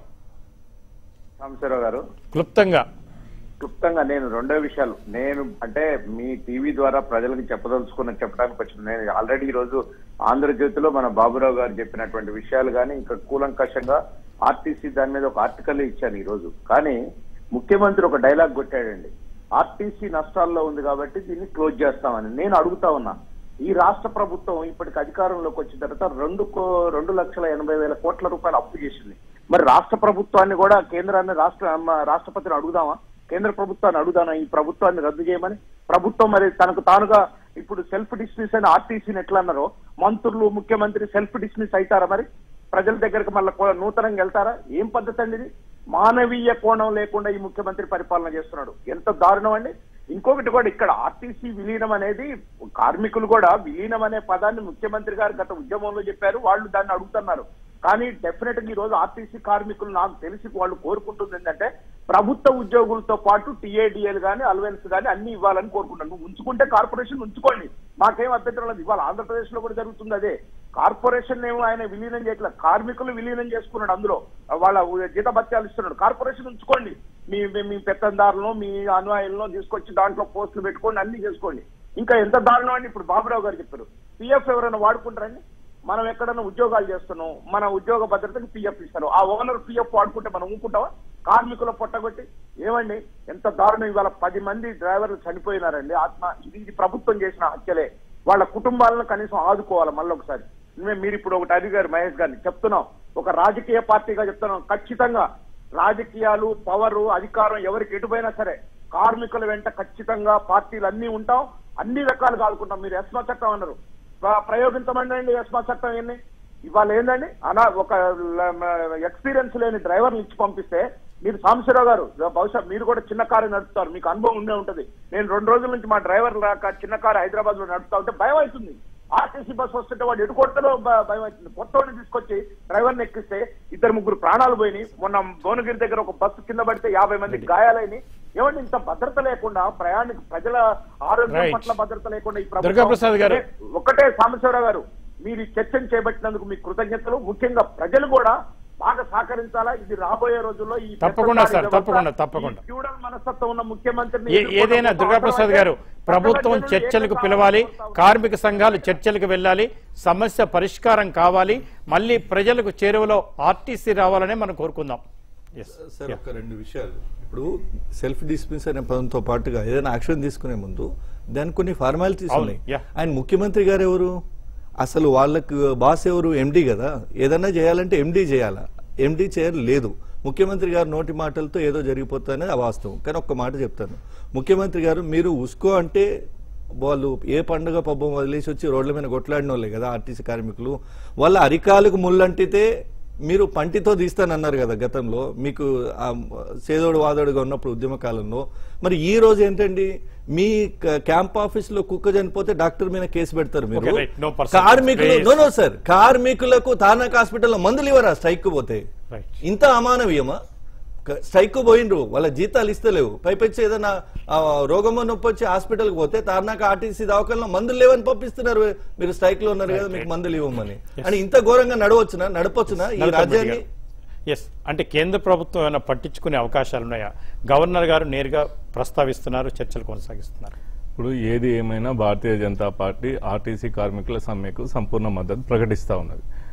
సాంబశివరావు గారు క్లుప్తంగా క్లుప్తంగా నేను రెండో విషయాలు నేను అంటే మీ టీవీ ద్వారా ప్రజలకు చెప్పదలుచుకున్న చెప్పడానికి వచ్చింది నేను ఆల్రెడీ ఈ రోజు ఆంధ్రజ్యోతిలో మన బాబురావు గారు చెప్పినటువంటి విషయాలు కానీ ఇంకా కూలంకషంగా ఆర్టీసీ దాని మీద ఒక ఆర్టికల్ ఇచ్చాను ఈ రోజు కానీ ముఖ్యమంత్రి ఒక డైలాగ్ కొట్టాడండి ఆర్టీసీ నష్టాల్లో ఉంది కాబట్టి దీన్ని క్లోజ్ చేస్తామని నేను అడుగుతా ఉన్నా ఈ రాష్ట్ర ప్రభుత్వం ఇప్పటికి అధికారంలోకి వచ్చిన తర్వాత రెండు కో- రెండు లక్షల ఎనభై వేల కోట్ల రూపాయలు అప్పు చేసింది మరి రాష్ట్ర ప్రభుత్వాన్ని కూడా కేంద్రాన్ని రాష్ట్ర మ- రాష్ట్రపతిని అడుగుదామా కేంద్ర ప్రభుత్వాన్ని అడుగుదానా ఈ ప్రభుత్వాన్ని రద్దు చేయమని ప్రభుత్వం మరి తనకు తానుగా ఇప్పుడు సెల్ఫ్ డిస్మిస్ అని ఆర్టీసీని ఎట్లా అన్నారో మంత్రులు ముఖ్యమంత్రి సెల్ఫ్ డిస్మిస్ అవుతారా మరి ప్రజల దగ్గరకు మళ్ళీ కో- నూతనంగా వెళ్తారా ఏం పద్ధతి అండి ఇది మానవీయ కోణం లేకుండా ఈ ముఖ్యమంత్రి పరిపాలన చేస్తున్నాడు ఎంత దారుణం అండి ఇంకొకటి కూడా ఇక్కడ ఆర్టీసీ విలీనం అనేది కార్మికులు కూడా విలీనం అనే పదాన్ని ముఖ్యమంత్రి గారు గత ఉద్యమంలో చెప్పారు వాళ్ళు దాన్ని అడుగుతున్నారు కానీ డెఫినెట్ గా ఈ రోజు ఆర్టీసీ కార్మికులు నాకు తెలిసి వాళ్ళు కోరుకుంటుంది ఏంటంటే ప్రభుత్వ ఉద్యోగులతో పాటు టీఏడిఎల్ గానీ అలవెన్స్ గానీ అన్ని ఇవ్వాలని కోరుకుంటాను నువ్వు ఉంచుకుంటే కార్పొరేషన్ ఉంచుకోండి మాకేం అభ్యంతరం లేదు ఇవాళ ఆంధ్రప్రదేశ్ లో కూడా జరుగుతుంది అదే కార్పొరేషన్ ఏమో ఆయన విలీనం చేయట్లేదు కార్మికులు విలీనం చేసుకున్నాడు అందులో వాళ్ళ జీతభత్యాలు ఇస్తున్నాడు కార్పొరేషన్ ఉంచుకోండి మీ మీ- మీ పెత్తందారులను మీ అనుయాయులను తీసుకొచ్చి దాంట్లో పోస్టులు పెట్టుకోండి అన్ని చేసుకోండి ఇంకా ఎంత దారుణం అని ఇప్పుడు బాబురావు గారు చెప్పారు పిఎఫ్ ఎవరైనా వాడుకుంటారండి మనం ఎక్కడైనా ఉద్యోగాలు చేస్తున్నాం మన ఉద్యోగ భద్రతకి పిఎఫ్ ఇస్తారు ఆ ఓనర్ పిఎఫ్ వాడుకుంటే మనం ఊరుకుంటావా కార్మికుల పొట్టగొట్టి ఏమండి ఎంత దారుణం ఇవాళ పది మంది డ్రైవర్లు చనిపోయినారండి ఆత్మ ఇది ఇది ప్రభుత్వం చేసిన హత్యలే వాళ్ళ కుటుంబాలను కనీసం ఆదుకోవాలి మళ్ళీ ఒకసారి మేము మీరు ఇప్పుడు ఒకటి అడిగారు మహేష్ గారిని చెప్తున్నాం ఒక రాజకీయ పార్టీగా చెప్తున్నాం ఖచ్చితంగా రాజకీయాలు పవరు అధికారం ఎవరికి ఎటుపోయినా సరే కార్మికుల వెంట ఖచ్చితంగా పార్టీలు అన్ని ఉంటాం అన్ని రకాలుగా ఆదుకుంటాం మీరు ఎస్మా చట్టం అన్నారు ప్ర- ప్రయోగించమండి అండి ఎస్మా చట్టం ఏంటి ఇవాళ ఏందండి అనా ఒక ఎక్స్పీరియన్స్ లేని డ్రైవర్లు ఇచ్చి పంపిస్తే మీరు సాంబశివరావు గారు బహుశా మీరు కూడా చిన్న కారు నడుపుతారు మీకు అనుభవం ఉండే ఉంటది నేను రెండు రోజుల నుంచి మా డ్రైవర్ రాక చిన్న కారు హైదరాబాద్ లో నడుపుతా ఉంటే భయం అవుతుంది ఆర్టీసీ బస్ వస్తుంటే వాడు ఎడుకొట్టలో భయం అవుతుంది కొత్తవాడిని తీసుకొచ్చి డ్రైవర్ని ఎక్కిస్తే ఇద్దరు ముగ్గురు ప్రాణాలు పోయినాయి మొన్న భువనగిరి దగ్గర ఒక బస్సు కింద పడితే యాభై మంది గాయాలైన ఏమంటే ఇంత భద్రత లేకుండా ప్రయాణిక ప్రజల ఆరోగ్యం Right. పట్ల భద్రత లేకుండా ఈ దుర్గాప్రసాద్ గారు. ఒకటే సాంబశివరావు గారు మీరు ఈ చర్చను చేపట్టినందుకు మీకు కృతజ్ఞతలు ముఖ్యంగా ప్రజలు కూడా బాగా సహకరించాలా ఇది రాబోయే రోజుల్లో ఈ తప్పకుండా సార్, పెద్దసారి తప్పకుండా, వ్యవస్థ, తప్పకుండా. ఈ ఫ్యూడల్ మనస్తత్వం ఉన్న ముఖ్యమంత్రిని ఏ- ఏదైనా ఎదుర్కొన్నప్పుడు దుర్గాప్రసాద్ గారు అవసరమైతే ప్రభుత్వం ప్రజల చర్చలకు జనులు పిలవాలి ఏకతాటి కార్మిక సంఘాలు చర్చలకు వెళ్ళాలి సమస్య పరిష్కారం కావాలి మళ్ళీ ప్రజలకు చేరువలో ఆర్టీసీ రావాలనే మనం కోరుకుందాం ఎస్ సార్ ఒక రెండు విషయాలు ఇప్పుడు సెల్ఫ్ డిస్మిస్ అనే పదంతో పాటుగా ఏదైనా యాక్షన్ తీసుకునే ముందు దానికి కొన్ని ఫార్మాలిటీస్ అవును, ఉన్నాయి yeah. ఆయన ముఖ్యమంత్రి గారు ఎవరు అసలు వాళ్ళకు బాస్ ఎవరు ఎండి కదా ఏదన్నా చేయాలంటే ఎండి చేయాలా ఎండి చేయలేదు ముఖ్యమంత్రి గారు నోటి మాటలతో ఏదో జరిగిపోతుందనేది అవాస్తవం కానీ ఒక్క మాట చెప్తాను ముఖ్యమంత్రి గారు మీరు ఉస్కో అంటే వాళ్ళు ఏ పండుగ పబ్బం వదిలేసి వచ్చి రోడ్ల మీద కొట్లాడిన వాళ్ళే కదా ఆర్టీసీ కార్మికులు వాళ్ళ అరికాలకు ముళ్ళంటితే మీరు పంటితో తీస్తానన్నారు కదా గతంలో మీకు ఆ సేదోడు వాదోడుగా ఉన్నప్పుడు ఉద్యమ కాలంలో మరి ఈ రోజు ఏంటండి మీ క- క్యాంప్ ఆఫీస్ లో కుక్క చనిపోతే డాక్టర్ మీద కేసు పెడతారు Okay, మీరు right. No personal కార్మికులు space. నో నో సార్ కార్మికులకు తానాక్ హాస్పిటల్లో మందులు ఇవ్వరా స్ట్రైక్ పోతే Right. ఇంత అమానవీయమా క- స్ట్రైక్ పోయిండ్రు వాళ్ళ జీతాలు ఇస్తలేవు పైపెచ్చి ఏదైనా ఆ, రోగమో నొప్పి వచ్చి హాస్పిటల్కి పోతే తార్నాక ఆర్టీసీ దవాఖానలో మందులు లేవని పంపిస్తున్నారు మీరు స్ట్రైక్ లో ఉన్నారు కదా మీకు మందులు ఇవ్వమని అని ఇంత ఘోరంగా నడవచ్చునా నడపొచ్చునా ఈ రాజ్యాన్ని ఎస్ అంటే కేంద్ర ప్రభుత్వం ఏమైనా పట్టించుకునే అవకాశాలు ఉన్నాయా గవర్నర్ గారు నేరుగా ప్రస్తావిస్తున్నారు చర్చలు కొనసాగిస్తున్నారు ఇప్పుడు ఏది ఏమైనా భారతీయ జనతా పార్టీ ఆర్టీసీ కార్మికుల సమ్మెకు సంపూర్ణ మద్దతు ప్రకటిస్తా ఉన్నది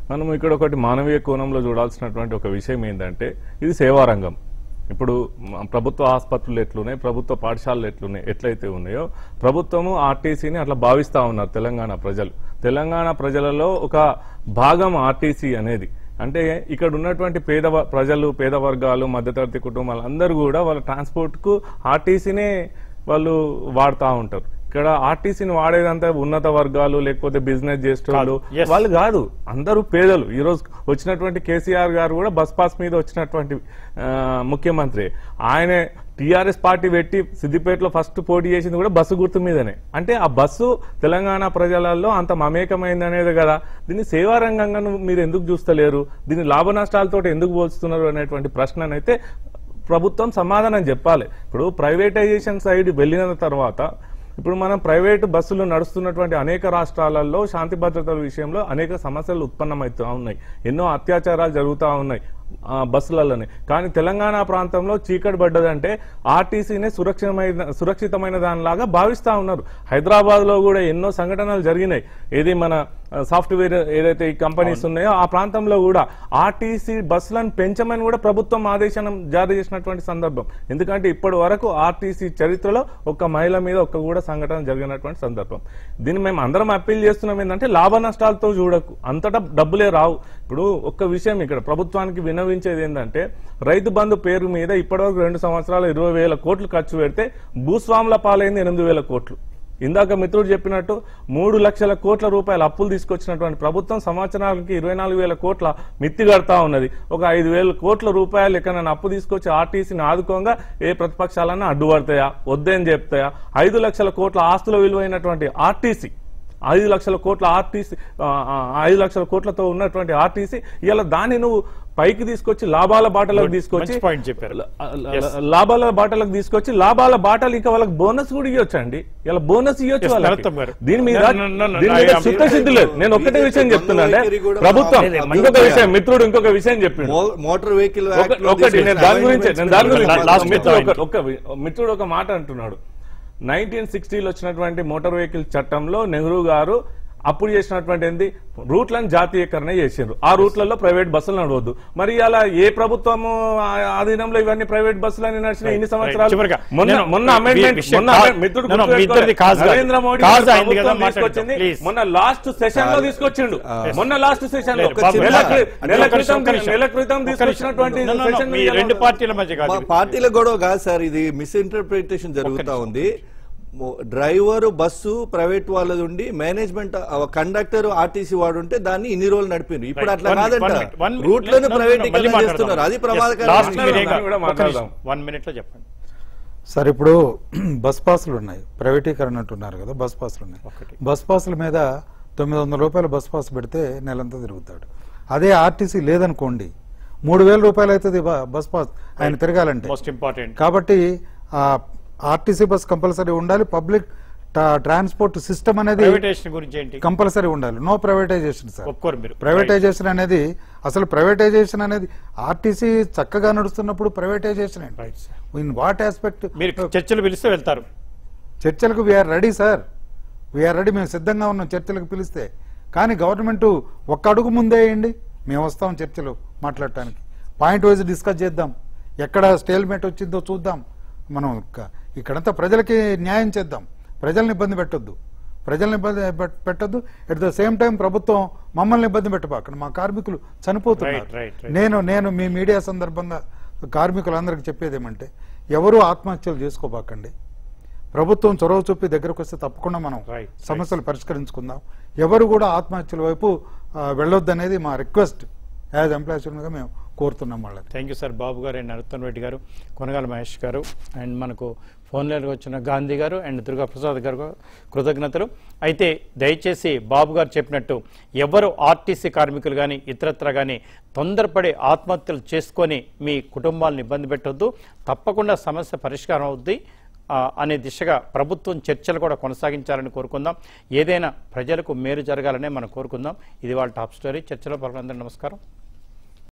మనం ఇక్కడ ఒకటి మానవీయ కోణంలో చూడాల్సినటువంటి ఒక విషయం ఏంటంటే ఇది సేవారంగం ఇప్పుడు మ- ప్రభుత్వ ఆసుపత్రులు ఎట్లున్నాయి ప్రభుత్వ పాఠశాలలు ఎట్లున్నాయి ఎట్లయితే ఉన్నాయో ప్రభుత్వము ఆర్టీసీని అట్లా భావిస్తా ఉన్నారు తెలంగాణ ప్రజలు తెలంగాణ ప్రజలలో ఒక భాగం ఆర్టీసీ అనేది అంటే ఇక్కడ ఉన్నటువంటి పేద వ- ప్రజలు పేద వర్గాలు మధ్యతరగతి కుటుంబాలు అందరూ కూడా వాళ్ళ ట్రాన్స్పోర్ట్ కు ఆర్టీసీనే వాళ్ళు వాడుతూ ఉంటారు ఇక్కడ ఆర్టీసీని వాడేదంతా ఉన్నత వర్గాలు లేకపోతే బిజినెస్ చేసేటోళ్ళు కాదు. Yes. వాళ్ళు కాదు అందరూ పేదలు ఈ రోజు వచ్చినటువంటి కేసీఆర్ గారు కూడా బస్ పాస్ మీద వచ్చినటువంటి ఆ, ముఖ్యమంత్రి ఆయన టీఆర్ఎస్ పార్టీ పెట్టి సిద్దిపేటలో ఫస్ట్ పోటీ చేసింది కూడా బస్సు గుర్తు మీదనే అంటే ఆ బస్సు తెలంగాణ ప్రజలలో అంత మమేకమైంది అనేది కదా దీన్ని సేవారంగంగా నువ్వు మీరు ఎందుకు చూస్తలేరు దీన్ని లాభ నష్టాలతో ఎందుకు పోల్చుతున్నారు అనేటువంటి ప్రశ్ననైతే ప్రభుత్వం సమాధానం చెప్పాలి ఇప్పుడు ప్రైవేటైజేషన్ సైడ్ వెళ్ళిన తర్వాత ఇప్పుడు మనం ప్రైవేటు బస్సులు నడుస్తున్నటువంటి అనేక రాష్ట్రాలలో శాంతి భద్రతల విషయంలో అనేక సమస్యలు ఉత్పన్నమవుతూ ఉన్నాయి ఎన్నో అత్యాచారాలు జరుగుతూ ఉన్నాయి ఆ, బస్సులలోనే కానీ తెలంగాణ ప్రాంతంలో చీకటి పడ్డదంటే ఆర్టీసీనే సురక్షితమైన సురక్షితమైన దానిలాగా భావిస్తా ఉన్నారు హైదరాబాద్ లో కూడా ఎన్నో సంఘటనలు జరిగినాయి ఏది మన ఆ, సాఫ్ట్వేర్ ఏదైతే ఈ కంపెనీస్ ఉన్నాయో ఆ ప్రాంతంలో కూడా ఆర్టీసీ బస్సులను పెంచమని కూడా ప్రభుత్వం ఆదేశం జారీ చేసినటువంటి సందర్భం ఎందుకంటే ఇప్పటి వరకు ఆర్టీసీ చరిత్రలో ఒక్క మహిళ మీద ఒక్క కూడా సంఘటన జరిగినటువంటి సందర్భం దీన్ని మేము అందరం అప్పీల్ చేస్తున్నాం ఏంటంటే లాభ నష్టాలతో చూడకు అంతటా డబ్బులే రావు ఇప్పుడు ఒక్క విషయం ఇక్కడ ప్రభుత్వానికి వినవించేది ఏంటంటే రైతు బంధు పేరు మీద ఇప్పటివరకు రెండు సంవత్సరాలు ఇరవై వేల కోట్లు ఖర్చు పెడితే భూస్వాముల పాలైంది ఎనిమిది వేల కోట్లు ఇందాక మిత్రుడు చెప్పినట్టు మూడు లక్షల కోట్ల రూపాయల అప్పులు తీసుకొచ్చినటువంటి ప్రభుత్వం సంవత్సరాలకి ఇరవై నాలుగు వేల కోట్ల మిత్తి కడతా ఉన్నది ఒక ఐదు వేల కోట్ల రూపాయలు ఎక్కడైనా అప్పు తీసుకొచ్చి ఆర్టీసీని ఆదుకోగా ఏ ప్రతిపక్షాలన్నా అడ్డుపడతాయా వద్దని చెప్తాయా ఐదు లక్షల కోట్ల ఆస్తుల విలువైనటువంటి ఆర్టీసీ ఐదు లక్షల కోట్ల ఆర్టీసీ ఆ, ఆ, ఐదు లక్షల కోట్లతో ఉన్నటువంటి ఆర్టీసీ ఇలా దాన్ని నువ్వు పైకి తీసుకొచ్చి లాభాల బాటలకు Good. తీసుకొచ్చి మంచి point చెప్పారు. ల- ల- లాభాల బాటలకు తీసుకొచ్చి లాభాల బాటలు ఇంకా వాళ్ళకి బోనస్ కూడా ఇవ్వచ్చు అండి ఇలా బోనస్ ఇవ్వచ్చు Yes, వాళ్ళకి నరోత్తమ్ గారు. దీని మీద No, no, no, no, దీని I మీద am- చిత్తశుద్ధి లేదు నేను ఒక్కటే విషయం చెప్తున్నా అంటే వైఖరి కూడా ప్రభుత్వం లేదు, ఇంకొక మంచి విషయం మిత్రుడు ఇంకొక విషయం చెప్పిండు మో- మోటార్ వెహికల్ ఒక- యాక్ట్ లో ఒకటి నేను తీసుకొచ్చిన దాని గురించి నేను దాని గురించి La- last మిత్రుడు point. ఒక- ఒక వి- మిత్రుడు ఒక మాట అంటున్నాడు నైన్టీన్ సిక్స్టీలో వచ్చినటువంటి మోటార్ వెహికల్ చట్టంలో నెహ్రూ గారు అప్పుడు చేసినటువంటి ఏంది రూట్లను జాతీయకరణ చేసిండ్రు ఆ రూట్లలో ప్రైవేట్ బస్సులు నడవద్దు మరి అలా ఏ ప్రభుత్వము ఆ- ఆధీనంలో ఇవన్నీ ప్రైవేట్ బస్సులని నడిచిన ఇన్ని సంవత్సరాలు చివరిగా మొన్న నేను మొన్న మీ అమెండ్మెంట్ విషయం మొన్న కా- amendment- మిత్రుడు No, no, మీ గుర్తుపెట్టుకోవాలి. ఇద్దరిది కాజ్ కాదు. నరేంద్ర మోడీ కాజ్ గారు అయింది కదా, ప్రభుత్వం మాట్లాడండి, తీసుకొచ్చింది please. మొన్న లాస్ట్ సెషన్ లో తీసుకొచ్చిండు మొన్న లాస్ట్ సెషన్ లో లేదు, బాబు, నెల ఒక్క క్రి- నెల నిమిషం, క్రితం ఒక్క నిమిషం. నెల క్రితం ఒక్క నిమిషం. తీసుకొచ్చినటువంటి No, no, no, సెషన్ మీ రెండు పార్టీల మధ్య మా కాదు పార్టీల గొడవ కాదు సార్ ఇది మిస్ఇంటర్ప్రిటేషన్ జరుగుతా ఉంది మో- డ్రైవర్ బస్సు ప్రైవేట్ వాళ్ళది ఉండి మేనేజ్మెంట్ కండక్టర్ ఆర్టీసీ వాడు ఉంటే దాన్ని ఇన్ని రోజులు నడిపిండ్రు ఇప్పుడు Right. అట్లా One minute, కాదంట one minute, one minute. రూట్లను No, no, no, ప్రైవేటీకరణ మళ్ళీ మాట్లాడదాం. చేస్తున్నారు అది Yes, last ప్రమాదకరం మీరే దాన్ని కూడా ఒక్క మాట్లాడదాం. నిమిషం. వన్ మినిట్ లో చెప్పండి సార్ ఇప్పుడు బస్ పాసులు ఉన్నాయి ప్రైవేటీకరణ అంటున్నారు కదా బస్ పాసులు ఉన్నాయి ఒకటి. బస్ పాసుల మీద తొమ్మిది వందల రూపాయల బస్ పాస్ పెడితే నెలంతా తిరుగుతాడు అదే ఆర్టీసీ లేదనుకోండి మూడు వేల రూపాయలు అవుతుంది బ- బస్ పాస్ ఆయన తిరగాలంటే మోస్ట్ ఇంపార్టెంట్ కాబట్టి ఆ ఆర్టీసీ బస్ కంపల్సరీ ఉండాలి పబ్లిక్ ట్రాన్స్పోర్ట్ సిస్టమ్ అనేది ప్రైవేటేషన్ గురించి ఏంటి కంపల్సరీ ఉండాలి నో ప్రైవేటైజేషన్ సార్ ఒప్పుకోరు మీరు ప్రైవేటైజేషన్ అనేది అసలు ప్రైవేటైజేషన్ అనేది ఆర్టీసీ చక్కగా నడుస్తున్నప్పుడు ప్రైవేటైజేషన్ ఏంటి right sir in what aspect మీరు చర్చలు పిలిస్తే వెళ్తారు చర్చలకు we are ready sir we are ready మేము సిద్ధంగా ఉన్నాం చర్చలకు పిలిస్తే కానీ గవర్నమెంట్ ఒక్క అడుగు ముందే వేయండి మేము వస్తాం చర్చలు మాట్లాడటానికి పాయింట్ వైజ్ డిస్కస్ చేద్దాం ఎక్కడ స్టేల్మేట్ వచ్చిందో చూద్దాం మనం ఇక్క- ఇక్కడంతా ప్రజలకి న్యాయం చేద్దాం ప్రజల్ని ఇబ్బంది పెట్టొద్దు ప్రజల్ని ఇబ్బంది పెట్- పెట్టొద్దు ఎట్ ద సేమ్ టైం ప్రభుత్వం మమ్మల్ని ఇబ్బంది పెట్టబాకండి మా కార్మికులు చనిపోతున్నారు Right, right, right. నేను నేను మీ మీడియా సందర్భంగా కార్మికులందరికీ చెప్పేది ఏమంటే ఎవరు ఆత్మహత్యలు చేసుకోబాకండి ప్రభుత్వం చొరవ చూపి దగ్గరకు వస్తే తప్పకుండా మనం Right, సమస్యలు పరిష్కరించుకుందాం ఎవరు కూడా ఆత్మహత్యల వైపు ఆ, వెళ్ళొద్దనేది మా రిక్వెస్ట్ యాజ్ ఎంప్లాయీస్ గా మేము కోరుతున్నాం వాళ్ళని థ్యాంక్ యూ సార్ బాబు గారు అండ్ నరోత్తమ్ రెడ్డి గారు కొనగాల మహేష్ గారు అండ్ మనకు ఫోన్లోకి వచ్చిన గాంధీ గారు అండ్ దుర్గా ప్రసాద్ గారు కృతజ్ఞతలు అయితే దయచేసి బాబు గారు చెప్పినట్టు ఎవరు ఆర్టీసీ కార్మికులు కానీ ఇతరత్ర కానీ తొందరపడి ఆత్మహత్యలు చేసుకొని మీ కుటుంబాలను ఇబ్బంది పెట్టొద్దు తప్పకుండా సమస్య పరిష్కారం అవుద్ది ఆ, అనే దిశగా ప్రభుత్వం చర్చలు కూడా కొనసాగించాలని కోరుకుందాం ఏదైనా ప్రజలకు మేలు జరగాలనే మనం కోరుకుందాం ఇది వాళ్ళ టాప్ స్టోరీ చర్చలో పాల్గొనందరూ నమస్కారం